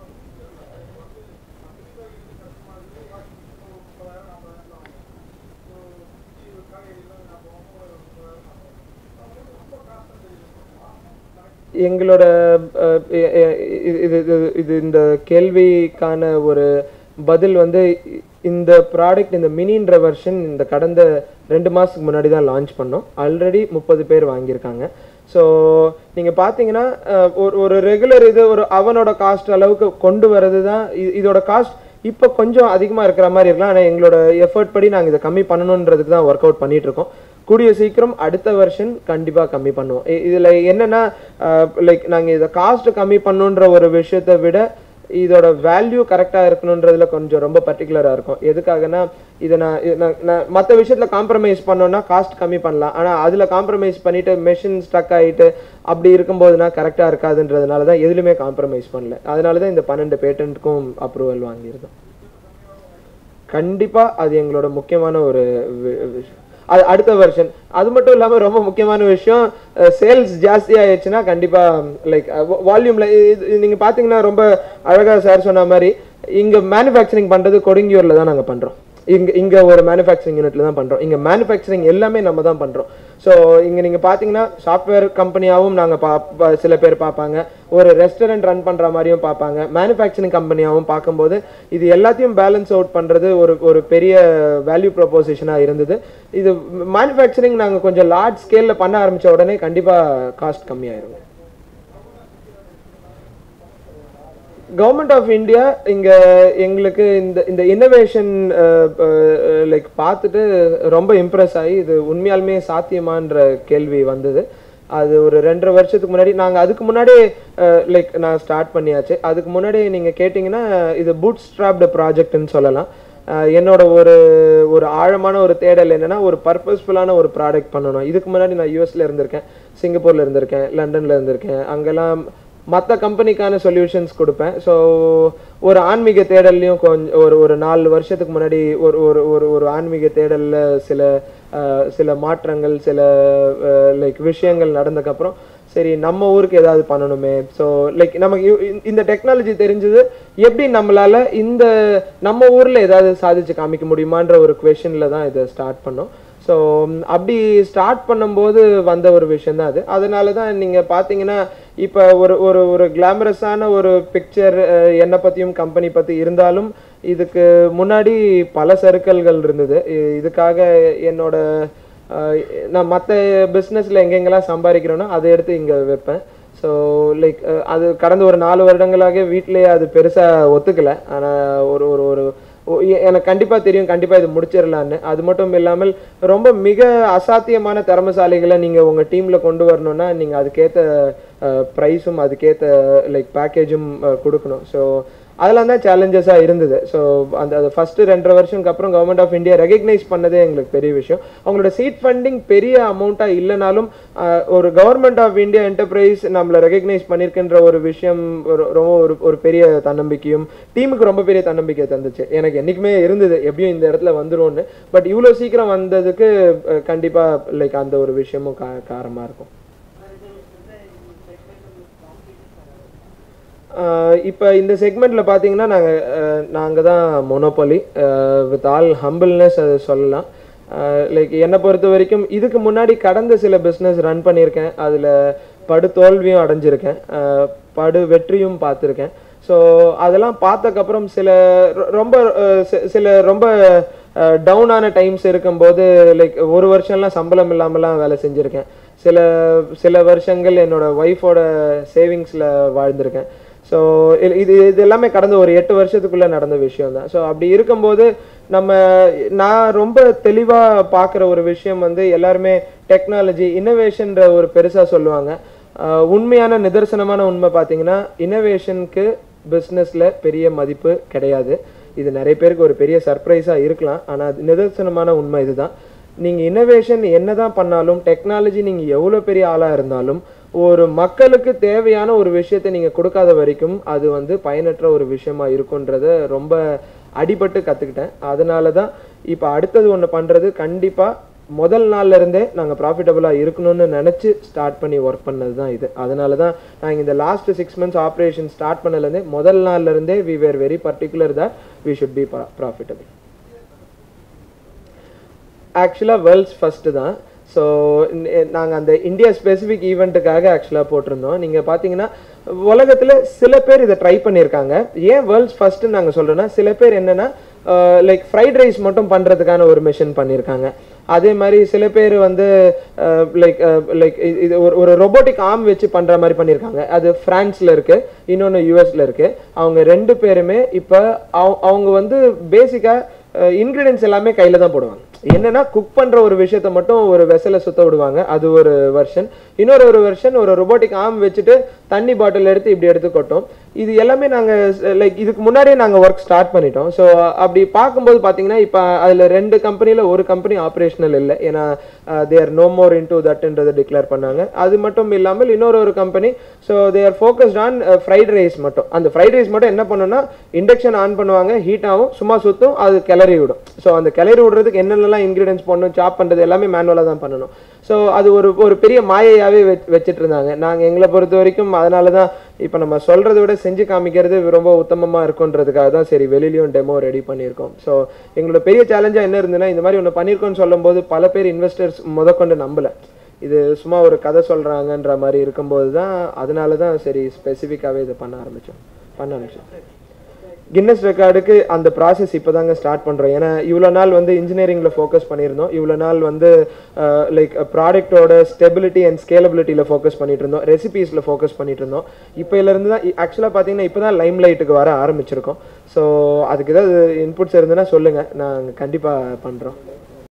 எங்களோட அஹ், எ- எ- இது இது இது- இது இந்த கேள்விக்கான ஒரு பதில் வந்து இ- இந்த ப்ராடக்ட் இந்த மினின்ற வெர்ஷன் இந்த கடந்த ரெண்டு மாதத்துக்கு முன்னாடி தான் லான்ச் பண்ணோம் ஆல்ரெடி முப்பது பேர் வாங்கியிருக்காங்க ஸோ நீங்கள் பார்த்தீங்கன்னா அஹ், ஒரு ஒரு ரெகுலர் இது ஒரு அவனோட காஸ்ட் அளவுக்கு கொண்டு வர்றது தான் இ- இதோட காஸ்ட் இப்போ கொஞ்சம் அதிகமாக இருக்கிற மாதிரி இருக்கலாம் ஆனால் எங்களோட எஃபர்ட் படி நாங்கள் இதை கம்மி பண்ணணுன்றதுக்கு தான் ஒர்க் அவுட் பண்ணிட்டு இருக்கோம் கூடிய சீக்கிரம் அடுத்த வருஷன் கண்டிப்பாக கம்மி பண்ணுவோம் இ- இதுல என்னன்னா லைக் நாங்கள் இதை காஸ்ட் கம்மி பண்ணுன்ற ஒரு விஷயத்தை விட இதோட வேல்யூ கரெக்டாக இருக்கணுன்றதுல கொஞ்சம் ரொம்ப பர்டிகுலராக இருக்கும் எதுக்காகனா இதை நான் இது நான் நான் மற்ற விஷயத்தில் காம்ப்ரமைஸ் பண்ணோன்னா காஸ்ட் கம்மி பண்ணலாம் ஆனால் அதில் காம்ப்ரமைஸ் பண்ணிட்டு மெஷின் ஸ்டக் ஆகிட்டு அப்படி இருக்கும்போதுனா கரெக்டாக இருக்காதுன்றதுனால தான் எதுலையுமே காம்ப்ரமைஸ் பண்ணல அதனால தான் இந்த பன்னெண்டு பேட்டன்ட்க்கும் அப்ரூவல் வாங்கியிருந்தோம் கண்டிப்பா அது எங்களோட முக்கியமான ஒரு வி- விஷயம் அது அடுத்த வெர்ஷன் அது மட்டும் இல்லாம ரொம்ப முக்கியமான விஷயம் சேல்ஸ் ஜாஸ்தி ஆயிடுச்சுன்னா கண்டிப்பா லைக் வால்யூம்ல நீங்க பாத்தீங்கன்னா ரொம்ப அழகா சார் சொன்ன மாதிரி இங்க மேனுஃபேக்சரிங் பண்றது கொடுங்கியூர்ல தான் நாங்க பண்றோம் இங்க இங்க ஒரு மேனுஃபேக்சரிங் யூனிட்ல தான் பண்றோம் இங்க மேனுஃபேக்சரிங் எல்லாமே நம்ம தான் பண்றோம் ஸோ இங்க நீங்க பாத்தீங்கன்னா சாஃப்ட்வேர் கம்பெனியாவும் நாங்க பா பா- சில பேர் பார்ப்பாங்க ஒரு ரெஸ்டாரண்ட் ரன் பண்ற மாதிரியும் பார்ப்பாங்க மேனுஃபேக்சரிங் கம்பெனியாவும் பார்க்கும்போது இது எல்லாத்தையும் பேலன்ஸ் அவுட் பண்றது ஒரு ஒரு பெரிய வேல்யூ ப்ரொபோசிஷனா இருந்தது இது மேனுஃபேக்சரிங் நாங்க கொஞ்சம் லார்ஜ் ஸ்கேல்ல பண்ண ஆரம்பிச்ச உடனே கண்டிப்பா காஸ்ட் கம்மியாயிருங்க கவர்மெண்ட் ஆஃப் இந்தியா இங்க எங்களுக்கு இந்த இந்த இன்னோவேஷன் லைக் பார்த்துட்டு ரொம்ப இம்ப்ரெஸ் ஆகி இது உண்மையாலுமே சாத்தியமான்ற கேள்வி வந்தது அது ஒரு ரெண்டரை வருஷத்துக்கு முன்னாடி நாங்க அதுக்கு முன்னாடி லைக் நான் ஸ்டார்ட் பண்ணியாச்சு அதுக்கு முன்னாடி நீங்க கேட்டிங்கன்னா இது பூட் ஸ்ட்ராப்டு ப்ராஜெக்ட்னு சொல்லலாம் அஹ் என்னோட ஒரு ஒரு ஆழமான ஒரு தேடல் என்னன்னா ஒரு பர்பஸ்ஃபுல்லான ஒரு ப்ராடக்ட் பண்ணணும் இதுக்கு முன்னாடி நான் யூஎஸ்ல இருந்திருக்கேன் சிங்கப்பூர்ல இருந்திருக்கேன் லண்டன்ல இருந்திருக்கேன் அங்கெல்லாம் மற்ற கம்பெனிக்கான சொல்யூஷன்ஸ் கொடுப்பேன் ஸோ ஒரு ஆன்மீக தேடல்லையும் கொஞ்சம் ஒரு ஒரு நாலு வருஷத்துக்கு முன்னாடி ஒரு ஒரு ஒரு ஒரு ஆன்மீக தேடலில் சில அஹ், சில மாற்றங்கள் சில லைக் விஷயங்கள் நடந்ததுக்கப்புறம் சரி நம்ம ஊருக்கு ஏதாவது பண்ணணுமே ஸோ லைக் நமக்கு இ- இ- இந்த டெக்னாலஜி தெரிஞ்சது எப்படி நம்மளால இந்த நம்ம ஊர்ல ஏதாவது சாதிச்சு காமிக்க முடியுமான்ற ஒரு கொஷனில் தான் இதை ஸ்டார்ட் பண்ணோம் ஸோ அப்படி ஸ்டார்ட் பண்ணும்போது வந்த ஒரு விஷயம் தான் அது அதனால தான் நீங்கள் பார்த்தீங்கன்னா இப்போ ஒரு ஒரு ஒரு கிளாமரஸான ஒரு பிக்சர் என்னை பற்றியும் கம்பெனி பற்றி இருந்தாலும் இதுக்கு முன்னாடி பல சர்க்கிள்கள் இருந்தது இ- இதுக்காக என்னோட அஹ், நான் மற்ற பிஸ்னஸில் எங்கெங்கெல்லாம் சம்பாதிக்கிறேனோ அதை எடுத்து இங்கே வைப்பேன் ஸோ லைக் அது கடந்த ஒரு நாலு வருடங்களாக வீட்டிலேயே அது பெருசாக ஒத்துக்கலை ஆனால் ஒரு ஒரு ஒரு ஒ- எ- எனக்கு கண்டிப்பாக தெரியும் கண்டிப்பாக இது முடிச்சிடலான்னு அது மட்டும் இல்லாமல் ரொம்ப மிக அசாத்தியமான திறமசாலிகளை நீங்கள் உங்கள் டீமில் கொண்டு வரணும்னா நீங்கள் அதுக்கேற்ற ப்ரைஸும் அதுக்கேற்ற லைக் பேக்கேஜும் கொடுக்கணும் ஸோ அதெல்லாம் தான் சேலஞ்சஸாக இருந்தது ஸோ அந்த அது ஃபஸ்ட்டு ரெண்டரை வருஷம்க்கு அப்புறம் கவர்மெண்ட் ஆஃப் இந்தியா ரெகக்னைஸ் பண்ணதே எங்களுக்கு பெரிய விஷயம் அவங்களோட சீட் ஃபண்டிங் பெரிய அமௌண்ட்டாக இல்லைனாலும் அஹ், ஒரு கவர்மெண்ட் ஆஃப் இந்தியா என்டர்பிரைஸ் நம்மளை ரெகக்னைஸ் பண்ணியிருக்குன்ற ஒரு விஷயம் ஒரு ரொம்ப ஒரு ஒரு பெரிய தன்னம்பிக்கையும் டீமுக்கு ரொம்ப பெரிய தன்னம்பிக்கை தந்துச்சு எனக்கு என்றைக்குமே இருந்தது எப்படியும் இந்த இடத்துல வந்துரும்னு பட் இவ்வளோ சீக்கிரம் வந்ததுக்கு அஹ், கண்டிப்பா லைக் அந்த ஒரு விஷயமும் கா காரமாக இருக்கும் இப்போ இந்த செக்மெண்ட்டில் பார்த்தீங்கன்னா நாங்கள் நாங்கள் தான் மொனோபொலி வித் ஆல் ஹம்பிள்னஸ் அதை சொல்லலாம் லைக் என்னை பொறுத்த வரைக்கும் இதுக்கு முன்னாடி கடந்த சில பிஸ்னஸ் ரன் பண்ணியிருக்கேன் அதில் படு தோல்வியும் அடைஞ்சிருக்கேன் அஹ், படு வெற்றியும் பார்த்துருக்கேன் ஸோ அதெல்லாம் பார்த்தக்கப்புறம் சில ரொ- ரொம்ப அஹ், சி- சில ரொம்ப டவுனான டைம்ஸ் இருக்கும்போது லைக் ஒரு வருஷம்லாம் சம்பளம் இல்லாமலாம் வேலை செஞ்சுருக்கேன் சில சில வருஷங்கள் என்னோட ஒய்ஃபோட சேவிங்ஸில் வாழ்ந்திருக்கேன் ஸோ இது இது எல்லாமே கடந்த ஒரு எட்டு வருஷத்துக்குள்ள நடந்த விஷயம் தான் ஸோ அப்படி இருக்கும்போது நம்ம நான் ரொம்ப தெளிவாக பார்க்குற ஒரு விஷயம் வந்து எல்லாருமே டெக்னாலஜி இன்னோவேஷன்ற ஒரு பெருசாக சொல்லுவாங்க ஆஹ் உண்மையான நிதர்சனமான உண்மை பார்த்தீங்கன்னா இன்னோவேஷனுக்கு பிஸ்னஸில் பெரிய மதிப்பு கிடையாது இது நிறைய பேருக்கு ஒரு பெரிய சர்ப்ரைஸாக இருக்கலாம் ஆனால் நிதர்சனமான உண்மை இதுதான் நீங்கள் இன்னோவேஷன் என்னதான் பண்ணாலும் டெக்னாலஜி நீங்கள் எவ்வளோ பெரிய ஆளாக இருந்தாலும் ஒரு மக்களுக்கு தேவையான ஒரு விஷயத்தை நீங்கள் கொடுக்காத வரைக்கும் அது வந்து பயனற்ற ஒரு விஷயமா இருக்குன்றத ரொம்ப அடிபட்டு கற்றுக்கிட்டேன் அதனால தான் இப்போ அடுத்தது ஒன்று பண்ணுறது கண்டிப்பாக முதல் நாள்ல இருந்தே நாங்கள் ப்ராஃபிட்டபுளாக இருக்கணும்னு நினச்சி ஸ்டார்ட் பண்ணி ஒர்க் பண்ணது தான் இது அதனால தான் நாங்கள் இந்த last six months operation start பண்ணலேருந்தே முதல் நாள்ல இருந்தே we were very particular that we should be profitable ஆக்சுவலாக வேர்ல்ட்ஸ் ஃபஸ்ட்டு தான் ஸோ நாங்கள் அந்த இந்தியா ஸ்பெசிஃபிக் ஈவெண்ட்டுக்காக ஆக்சுவலாக போட்டிருந்தோம் நீங்கள் பார்த்தீங்கன்னா உலகத்தில் சில பேர் இதை ட்ரை பண்ணியிருக்காங்க ஏன் வேர்ல்ட்ஸ் ஃபஸ்ட்டுன்னு நாங்கள் சொல்கிறோன்னா சில பேர் என்னென்னா லைக் ஃப்ரைட் ரைஸ் மட்டும் பண்ணுறதுக்கான ஒரு மிஷின் பண்ணியிருக்காங்க அதே மாதிரி சில பேர் வந்து லைக் லைக் இது ஒரு ஒரு ரொபோட்டிக் ஆர்ம் வச்சு பண்ணுற மாதிரி பண்ணியிருக்காங்க அது ஃப்ரான்ஸில் இருக்குது இன்னொன்று யூஎஸில் இருக்குது அவங்க ரெண்டு பேருமே இப்போ அவங்க வந்து பேசிக்காக இன்க்ரீடியன்ஸ் எல்லாமே கையில் தான் போடுவாங்க என்னன்னா குக் பண்ற ஒரு விஷயத்த மட்டும் ஒரு வெசல சுத்த விடுவாங்க அது ஒரு வெர்ஷன் இன்னொரு ஒரு வெர்ஷன் ஒரு ரொபோட்டிக் ஆர்ம் வச்சுட்டு தண்ணி பாட்டில் எடுத்து இப்படி எடுத்து கொட்டோம் இது எல்லாமே நாங்க லைக் இதுக்கு முன்னாடியே நாங்க ஒர்க் ஸ்டார்ட் பண்ணிட்டோம் ஸோ அப்படி பார்க்கும்போது பாத்தீங்கன்னா இப்போ அதுல ரெண்டு கம்பெனில ஒரு கம்பெனி ஆப்ரேஷனல் இல்லை ஏன்னா there no more into தட்ன்றதை டிக்ளேர் பண்ணாங்க அது மட்டும் இல்லாமல் இன்னொரு ஒரு company so there focused on fried rice மட்டும் அந்த ஃப்ரைட் ரைஸ் மட்டும் என்ன பண்ணுன்னா இண்டக்ஷன் ஆன் பண்ணுவாங்க ஹீட் ஆகும் சும்மா சுத்தும் அது கிளறி விடும் ஸோ அந்த கிளறி விடுறதுக்கு என்னென்னலாம் இன்க்ரீடியன்ஸ் பண்ணணும் சாப் பண்ணுறது எல்லாமே மேனுவலாக தான் பண்ணணும் ஸோ அது ஒரு ஒரு பெரிய மாயையாகவே வச்சுட்டு இருந்தாங்க நாங்கள் எங்களை பொறுத்த வரைக்கும் அதனால தான் இப்போ நம்ம சொல்கிறத விட செஞ்சு காமிக்கிறது ரொம்ப உத்தமமாக இருக்குன்றதுக்காக தான் சரி வெளியிலயும் டெமோ ரெடி பண்ணியிருக்கோம் ஸோ எங்களோட பெரிய சேலஞ்சாக என்ன இருந்ததுன்னா இந்த மாதிரி ஒன்று பண்ணியிருக்கோம்னு சொல்லும்போது பல பேர் இன்வெஸ்டர்ஸ் முதற்கொண்டு நம்பலை இது சும்மா ஒரு கதை சொல்கிறாங்கன்ற மாதிரி இருக்கும்போது தான் அதனால தான் சரி ஸ்பெசிஃபிக்காகவே இதை பண்ண ஆரம்பித்தோம் பண்ண ஆரம்பிச்சோம் கின்னஸ் ரெக்கார்டுக்கு அந்த ப்ராசஸ் இப்போ தாங்க ஸ்டார்ட் பண்ணுறோம் ஏன்னா இவ்வளோ நாள் வந்து இன்ஜினியரிங்கில் ஃபோக்கஸ் பண்ணியிருந்தோம் இவ்வளோ நாள் வந்து லைக் ப்ராடக்ட்டோட ஸ்டெபிலிட்டி அண்ட் ஸ்கேலபிலிட்டியில் ஃபோக்கஸ் பண்ணிட்டு இருந்தோம் ரெசிபீஸில் ஃபோக்கஸ் பண்ணிட்டு இருந்தோம் இப்போலேருந்து தான் ஆக்சுவலாக பார்த்தீங்கன்னா இப்போ தான் லைம் லைட்டுக்கு வர ஆரம்பிச்சிருக்கோம் ஸோ அதுக்கு ஏதாவது இன்புட்ஸ் இருந்ததுன்னா சொல்லுங்கள் நாங்கள் கண்டிப்பாக பண்ணுறோம்